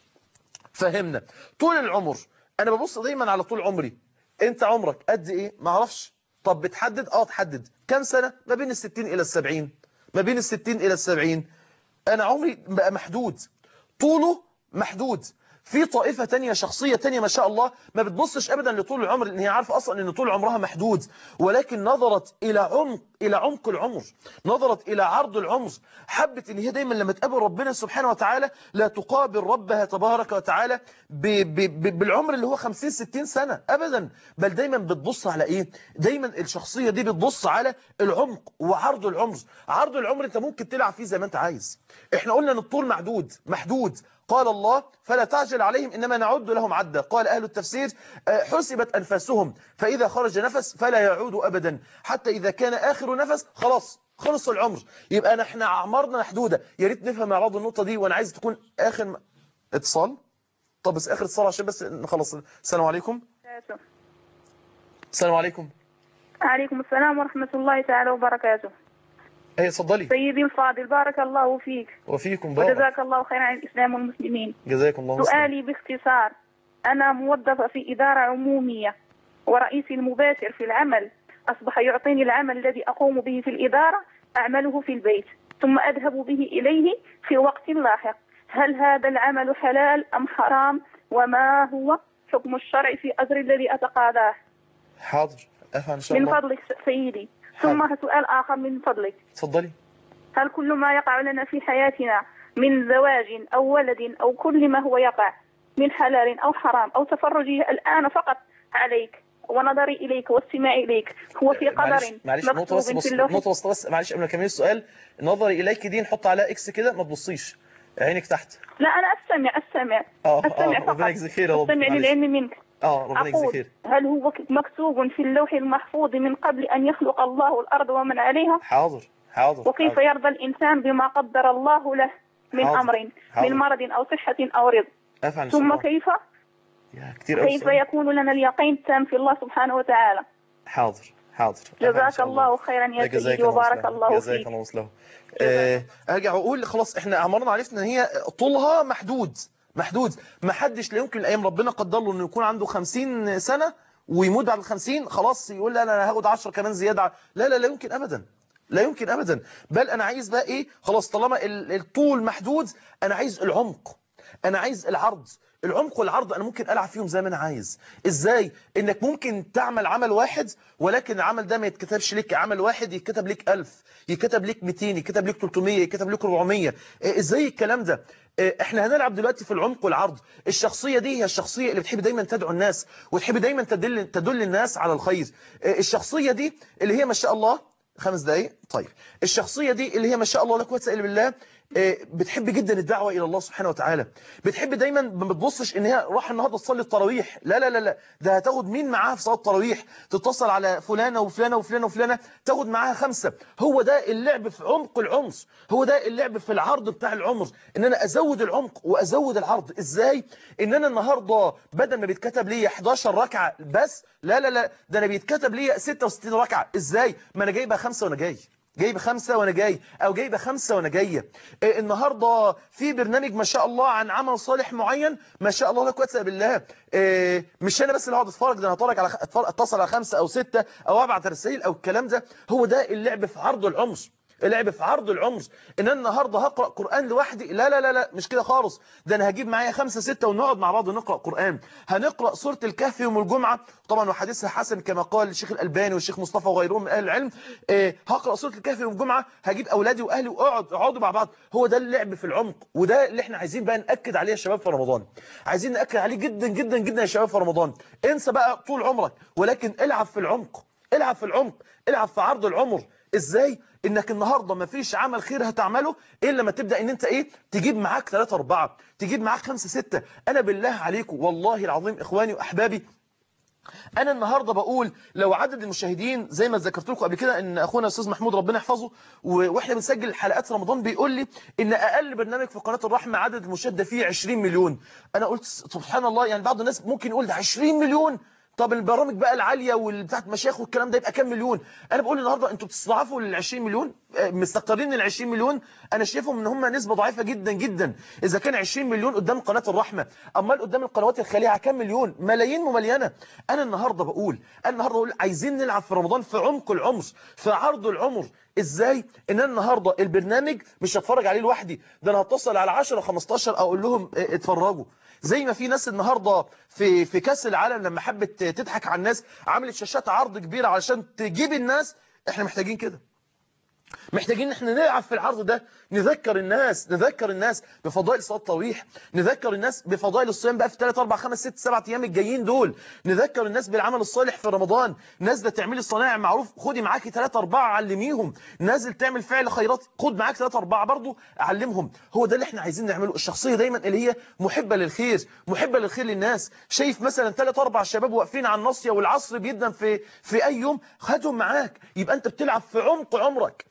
فهمنا طول العمر انا ببص دايما على طول عمري انت عمرك قد ايه ما اعرفش طب بتحدد اه تحدد كم سنة ما بين الستين الى السبعين ما بين الستين الى السبعين انا عمري بقى محدود طوله محدود في طائفة تانية شخصية تانية ما شاء الله ما بتبصش ابدا لطول العمر لان هي عارفة اصلا ان طول عمرها محدود ولكن نظرت الى عمق الى عمق العمر نظرت الى عرض العمر حبت ان هي دايما لما تقابل ربنا سبحانه وتعالى لا تقابل ربها تبارك وتعالى ب ب ب بالعمر اللي هو 50 60 سنة ابدا بل دايما بتبص على ايه دايما الشخصية دي بتبص على العمق وعرض العمر عرض العمر انت ممكن تلعب فيه زي ما انت عايز احنا قلنا ان الطول محدود محدود قال الله فلا تعجل عليهم إنما نعد لهم عدا قال أهل التفسير آه، حسبت أنفاسهم فإذا خرج نفس فلا يعود أبدا حتى إذا كان آخر نفس خلاص خلص العمر يبقى نحن أعمارنا محدودة يا ريت نفهم مع بعض النقطة دي وأنا عايز تكون آخر م... اتصال طب بس اخر اتصال عشان بس نخلص السلام عليكم السلام عليكم عليكم السلام ورحمة الله تعالى وبركاته ايه اتفضلي سيدي الفاضل بارك الله فيك وفيكم بارك وجزاك الله خيرا عن الإسلام والمسلمين جزاكم الله خير سؤالي باختصار أنا موظفة في إدارة عمومية ورئيسي المباشر في العمل أصبح يعطيني العمل الذي أقوم به في الإدارة أعمله في البيت ثم أذهب به إليه في وقت لاحق هل هذا العمل حلال أم حرام وما هو حكم الشرع في أجر الذي أتقاضاه حاضر افهم ان شاء من الله فضلك سيدي ثم سؤال آخر من فضلك اتفضلي هل كل ما يقع لنا في حياتنا من زواج أو ولد أو كل ما هو يقع من حلال أو حرام أو تفرجي الآن فقط عليك ونظري إليك واستماعي إليك هو في معلش قدر معلش نقطة مكتوب بس في بص اللوح نقطة بس بس معلش قبل ما اكمل السؤال نظري اليك دي نحط عليها اكس كده ما تبصيش عينك تحت لا أنا أستمع أستمع اه أستمع اه ربنا فقط يجزيك خير يا رب أستمع معلش. للعلم منك اه ربنا يجزيك أقول خير هل هو مكتوب في اللوح المحفوظ من قبل أن يخلق الله الأرض ومن عليها حاضر حاضر وكيف حاضر. يرضى الإنسان بما قدر الله له من حاضر. أمر حاضر. من مرض أو صحة أو رزق افهم ان شاء ثم الله كيف كتير قوي كيف السؤال. يكون لنا اليقين التام في الله سبحانه وتعالى حاضر حاضر أفهم إن جزاك شاء الله خيرا يا جزاك سيدي الله وبارك وسلام. الله جزاك فيك الله وسلام آه، ارجع واقول خلاص احنا اعمارنا عرفنا ان هي طولها محدود محدود ما حدش لا يمكن الايام ربنا قدر له انه يكون عنده 50 سنه ويموت بعد ال 50 خلاص يقول لا انا هاخد 10 كمان زياده لا لا لا يمكن ابدا لا يمكن ابدا بل انا عايز بقى ايه خلاص طالما ال- الطول محدود انا عايز العمق انا عايز العرض العمق والعرض انا ممكن العب فيهم زي ما انا عايز ازاي انك ممكن تعمل عمل واحد ولكن العمل ده ما يتكتبش ليك عمل واحد يتكتب ليك 1000 يتكتب ليك 200 يتكتب ليك 300 يتكتب ليك 400 إيه، ازاي الكلام ده إيه، احنا هنلعب دلوقتي في العمق والعرض الشخصية دي هي الشخصية اللي بتحب دايما تدعو الناس وتحب دايما تدل تدل الناس على الخير إيه، الشخصية دي اللي هي ما شاء الله خمس دقايق طيب الشخصية دي اللي هي ما شاء الله لا قوه الا بالله آه، بتحب جدا الدعوة إلى الله سبحانه وتعالى بتحب دايما ما بتبصش إن هي راح النهاردة تصلي التراويح لا لا لا لا ده هتاخد مين معاها في صلاة التراويح تتصل على فلانة وفلانة وفلانة وفلانة تاخد معاها خمسة هو ده اللعب في عمق العمر هو ده اللعب في العرض بتاع العمر إن أنا أزود العمق وأزود العرض إزاي إن أنا النهاردة بدل ما بيتكتب لي 11 ركعة بس لا لا لا ده أنا بيتكتب لي 66 ركعة إزاي ما أنا جايبها خمسة وأنا جاي جايب خمسة وانا جاي او جايبه خمسة وانا جاية إيه النهاردة في برنامج ما شاء الله عن عمل صالح معين ما شاء الله لا قوه الا بالله إيه مش انا بس اللي هقعد اتفرج ده انا هتفرج على خ- أتفرج- اتصل على خمسة او ستة او ابعت رسائل او الكلام ده هو ده اللعب في عرض العمر اللعب في عرض العمر ان انا النهارده هقرا قران لوحدي لا لا لا لا مش كده خالص ده انا هجيب معايا خمسة ستة ونقعد مع بعض نقرا قران هنقرا سوره الكهف يوم الجمعه طبعا وحديثها حسن كما قال الشيخ الالباني والشيخ مصطفى وغيرهم من اهل العلم إيه هقرا سوره الكهف يوم الجمعه هجيب اولادي واهلي واقعد اقعدوا مع بعض هو ده اللعب في العمق وده اللي احنا عايزين بقى ناكد عليه يا شباب في رمضان عايزين ناكد عليه جدا جدا جدا يا شباب في رمضان انسى بقى طول عمرك ولكن العب في العمق العب في العمق العب في عرض العمر ازاي انك النهارده ما فيش عمل خير هتعمله الا لما تبدا ان انت ايه تجيب معاك 3 4 تجيب معاك 5 6 انا بالله عليكم والله العظيم اخواني واحبابي انا النهارده بقول لو عدد المشاهدين زي ما ذكرت لكم قبل كده ان اخونا الاستاذ محمود ربنا يحفظه و- واحنا بنسجل حلقات رمضان بيقول لي ان اقل برنامج في قناه الرحمه عدد المشاهده فيه 20 مليون انا قلت سبحان الله يعني بعض الناس ممكن يقول ده 20 مليون طب البرامج بقى العاليه والبتاعت مشايخ والكلام ده يبقى كام مليون انا بقول النهارده انتوا بتستضعفوا لل 20 مليون آه، مستكترين ال 20 مليون انا شايفهم ان هم نسبه ضعيفه جدا جدا اذا كان 20 مليون قدام قناه الرحمه امال قدام القنوات الخليعه كام مليون ملايين مملينه انا النهارده بقول انا النهارده بقول عايزين نلعب في رمضان في عمق العمر في عرض العمر ازاي ان انا النهارده البرنامج مش هتفرج عليه لوحدي ده انا هتصل على 10 15 اقول لهم اه، اتفرجوا زي ما في ناس النهارده في في كاس العالم لما حبت تضحك على الناس عملت شاشات عرض كبيره علشان تجيب الناس احنا محتاجين كده محتاجين ان احنا نلعب في العرض ده نذكر الناس نذكر الناس بفضائل صلاه التراويح نذكر الناس بفضائل الصيام بقى في 3 4 5 6 7 ايام الجايين دول نذكر الناس بالعمل الصالح في رمضان نازله تعملي صنائع معروف خدي معاكي 3 4 علميهم نازل تعمل فعل خيرات خد معاك 3 4 برضه علمهم هو ده اللي احنا عايزين نعمله الشخصيه دايما اللي هي محبه للخير محبه للخير للناس شايف مثلا 3 4 شباب واقفين على الناصيه والعصر جدا في في اي يوم خدهم معاك يبقى انت بتلعب في عمق عمرك في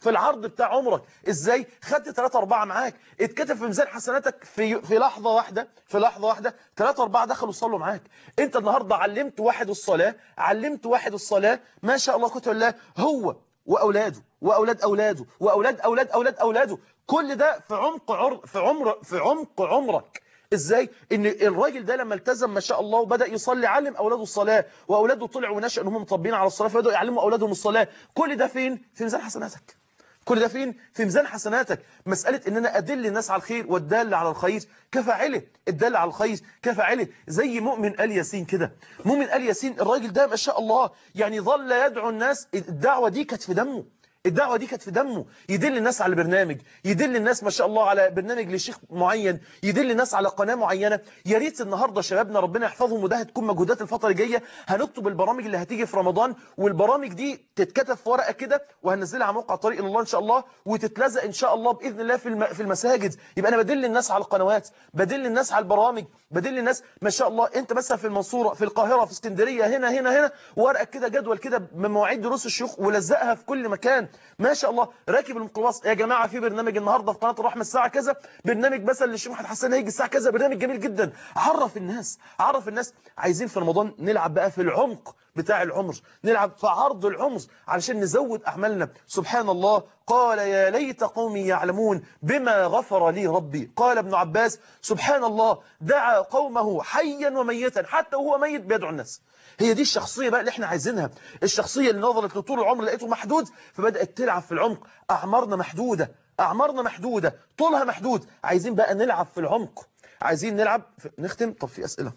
في العرض بتاع عمرك ازاي خدت 3 4 معاك اتكتب في ميزان حسناتك في في لحظه واحده في لحظه واحده 3 4 دخلوا صلوا معاك انت النهارده علمت واحد الصلاه علمت واحد الصلاه ما شاء الله قوه الله هو واولاده واولاد اولاده واولاد اولاد اولاد اولاده كل ده في عمق عر في عمر في عمق عمرك ازاي ان الراجل ده لما التزم ما شاء الله وبدا يصلي علم اولاده الصلاه واولاده طلعوا ونشأ ان هم مطبقين على الصلاه فبداوا يعلموا اولادهم الصلاه كل ده فين في ميزان حسناتك كل ده فين في ميزان حسناتك مسألة ان انا ادل الناس على الخير والدال على الخير كفاعله الدال على الخير كفاعله زي مؤمن آل ياسين كده مؤمن آل ياسين الراجل ده ما شاء الله يعني ظل يدعو الناس الدعوة دي كانت في دمه الدعوة دي كانت في دمه يدل الناس على برنامج يدل الناس ما شاء الله على برنامج لشيخ معين يدل الناس على قناة معينة يا ريت النهاردة شبابنا ربنا يحفظهم وده هتكون مجهودات الفترة الجاية هنكتب البرامج اللي هتيجي في رمضان والبرامج دي تتكتب في ورقة كده وهننزلها على موقع طريق الله ان شاء الله وتتلزق ان شاء الله باذن الله في في المساجد يبقى انا بدل الناس على القنوات بدل الناس على البرامج بدل الناس ما شاء الله انت مثلا في المنصورة في القاهرة في اسكندرية هنا هنا هنا ورقة كده جدول كده من مواعيد دروس الشيوخ ولزقها في كل مكان ما شاء الله راكب الميكروباص يا جماعة في برنامج النهاردة في قناة الرحمة الساعة كذا برنامج مثلا للشيخ محمد حسن هيجي الساعة كذا برنامج جميل جدا عرف الناس عرف الناس عايزين في رمضان نلعب بقى في العمق بتاع العمر نلعب في عرض العمر علشان نزود أعمالنا سبحان الله قال يا ليت قومي يعلمون بما غفر لي ربي قال ابن عباس سبحان الله دعا قومه حيا وميتا حتى وهو ميت بيدعو الناس هي دي الشخصية بقى اللي احنا عايزينها الشخصية اللي نظرت لطول العمر لقيته محدود فبدأت تلعب في العمق أعمارنا محدودة أعمارنا محدودة طولها محدود عايزين بقى نلعب في العمق عايزين نلعب في... نختم طب في أسئلة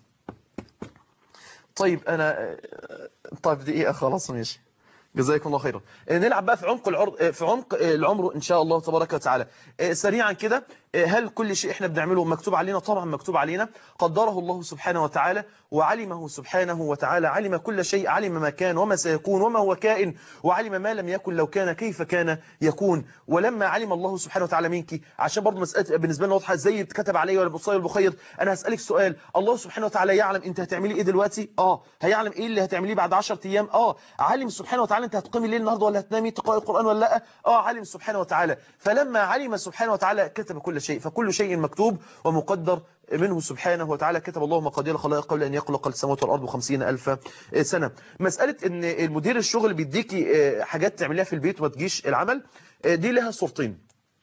طيب أنا طيب دقيقة خلاص ماشي جزاكم الله خيرا نلعب بقى في عمق العرض في عمق العمر ان شاء الله تبارك وتعالى سريعا كده هل كل شيء احنا بنعمله مكتوب علينا طبعا مكتوب علينا قدره الله سبحانه وتعالى وعلمه سبحانه وتعالى علم كل شيء علم ما كان وما سيكون وما هو كائن وعلم ما لم يكن لو كان كيف كان يكون ولما علم الله سبحانه وتعالى منك عشان برضه مسألة بالنسبة لنا واضحة ازاي بتكتب عليا ولا بتصير البخير انا هسألك سؤال الله سبحانه وتعالى يعلم انت هتعملي ايه دلوقتي اه هيعلم ايه اللي هتعمليه بعد 10 ايام اه عالم سبحانه وتعالى انت هتقيمي الليل النهارده ولا هتنامي تقرأي القرآن ولا لا اه علم سبحانه وتعالى فلما علم سبحانه وتعالى كتب كل شيء فكل شيء مكتوب ومقدر منه سبحانه وتعالى كتب الله مقادير الخلائق قبل أن يخلق السماوات والأرض بخمسين ألف سنة مسألة أن المدير الشغل بيديكي حاجات تعمليها في البيت وما تجيش العمل دي لها صورتين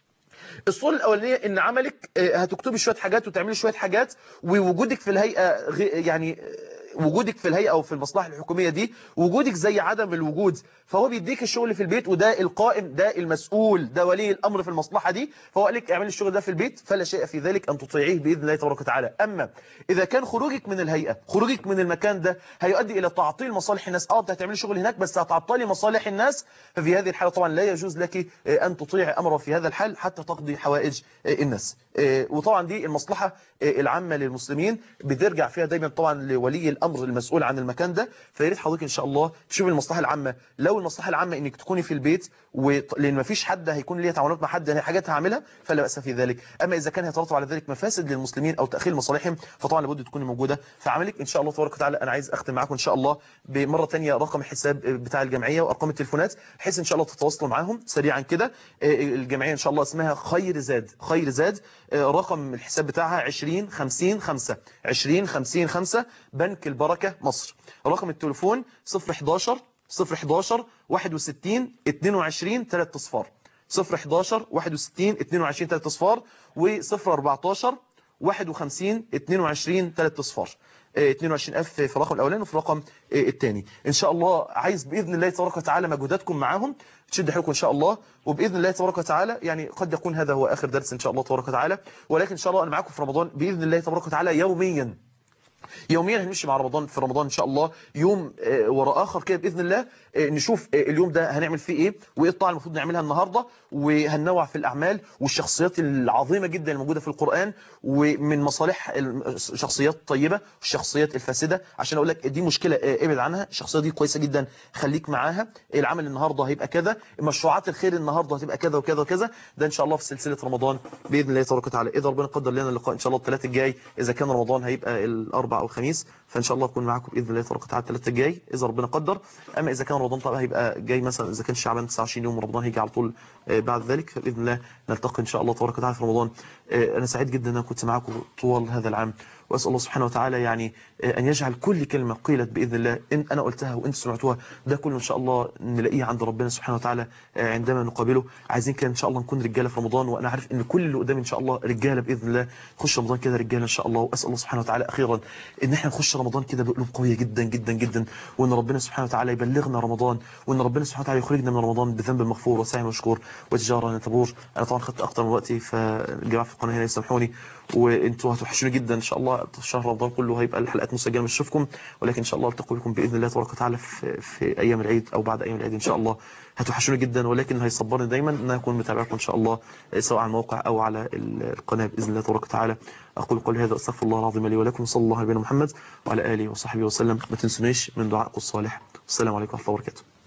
الصورة الأولانية إن عملك هتكتبي شوية حاجات وتعملي شوية حاجات ووجودك في الهيئة يعني وجودك في الهيئة أو في المصلحة الحكومية دي وجودك زي عدم الوجود فهو بيديك الشغل في البيت وده القائم ده المسؤول ده ولي الأمر في المصلحة دي فهو قال لك اعملي الشغل ده في البيت فلا شيء في ذلك أن تطيعيه بإذن الله تبارك وتعالى أما إذا كان خروجك من الهيئة خروجك من المكان ده هيؤدي إلى تعطيل مصالح الناس اه انت هتعملي شغل هناك بس هتعطلي مصالح الناس ففي هذه الحالة طبعا لا يجوز لك أن تطيع أمره في هذا الحال حتى تقضي حوائج الناس وطبعا دي المصلحة العامة للمسلمين بترجع فيها دايما طبعا لولي الأمر المسؤول عن المكان ده فياريت حضرتك إن شاء الله تشوف المصلحة العامة لو المصلحة العامة إنك تكوني في البيت و... لأن ما فيش حد هيكون ليه تعاملات مع حد يعني حاجات هعملها فلا بأس في ذلك أما إذا كان هيترتب على ذلك مفاسد للمسلمين أو تأخير مصالحهم فطبعا لابد تكوني موجودة في عملك إن شاء الله تبارك وتعالى أنا عايز أختم معاكم إن شاء الله بمرة ثانيه رقم الحساب بتاع الجمعية وأرقام التليفونات بحيث إن شاء الله تتواصلوا معاهم سريعا كده الجمعية إن شاء الله اسمها خير زاد خير زاد رقم الحساب بتاعها 20 50 5 20 50 5 بنك البركة مصر رقم التليفون 011 011 61 22 3 اصفار 011 61 22 3 اصفار و014 51 22 3 اصفار 22000 في الرقم الاولاني وفي الرقم الثاني ان شاء الله عايز باذن الله تبارك وتعالى مجهوداتكم معاهم تشد حيلكم ان شاء الله وباذن الله تبارك وتعالى يعني قد يكون هذا هو اخر درس ان شاء الله تبارك وتعالى ولكن ان شاء الله انا معاكم في رمضان باذن الله تبارك وتعالى يوميا يوميا هنمشي مع رمضان في رمضان ان شاء الله يوم وراء اخر كده باذن الله نشوف اليوم ده هنعمل فيه ايه وايه الطاعه المفروض نعملها النهارده وهننوع في الاعمال والشخصيات العظيمه جدا الموجوده في القران ومن مصالح الشخصيات الطيبه والشخصيات الفاسده عشان اقول لك دي مشكله ابعد عنها الشخصيه دي كويسه جدا خليك معاها العمل النهارده هيبقى كذا مشروعات الخير النهارده هتبقى كذا وكذا وكذا ده ان شاء الله في سلسله رمضان باذن الله تبارك وتعالى اذا ربنا قدر لنا اللقاء ان شاء الله الثلاث الجاي اذا كان رمضان هيبقى الاربع اربع او خميس فان شاء الله اكون معاكم باذن الله تبارك وتعالى الثلاث الجاي اذا ربنا قدر اما اذا كان رمضان طبعا هيبقى جاي مثلا اذا كان شعبان 29 يوم رمضان هيجي على طول آه، بعد ذلك فباذن الله نلتقي ان شاء الله تبارك وتعالى في رمضان آه، انا سعيد جدا ان انا كنت معاكم طوال هذا العام واسال الله سبحانه وتعالى يعني آه، ان يجعل كل كلمه قيلت باذن الله ان انا قلتها وانت سمعتوها ده كله ان شاء الله نلاقيه عند ربنا سبحانه وتعالى آه، عندما نقابله عايزين كده ان شاء الله نكون رجاله في رمضان وانا عارف ان كل اللي قدامي ان شاء الله رجاله باذن الله نخش رمضان كده رجاله ان شاء الله واسال الله سبحانه وتعالى اخيرا ان احنا نخش رمضان كده بقلوب قويه جدا جدا جدا وان ربنا سبحانه وتعالى يبلغنا رمضان وان ربنا سبحانه وتعالى يخرجنا من رمضان بذنب مغفور وسعي مشكور وتجاره تبور انا طبعا خدت اكتر من وقتي فالجماعه في القناه هنا يسامحوني وانتوا هتوحشوني جدا ان شاء الله شهر رمضان كله هيبقى الحلقات مسجله مش اشوفكم ولكن ان شاء الله التقي بكم باذن الله تبارك وتعالى في, في ايام العيد او بعد ايام العيد ان شاء الله هتوحشوني جدا ولكن هيصبرني دايما ان انا اكون متابعكم ان شاء الله سواء على الموقع او على القناه باذن الله تبارك وتعالى اقول قولي هذا استغفر الله العظيم لي ولكم صلى الله على نبينا محمد وعلى اله وصحبه وسلم ما تنسونيش من دعائكم الصالح والسلام عليكم ورحمه الله وبركاته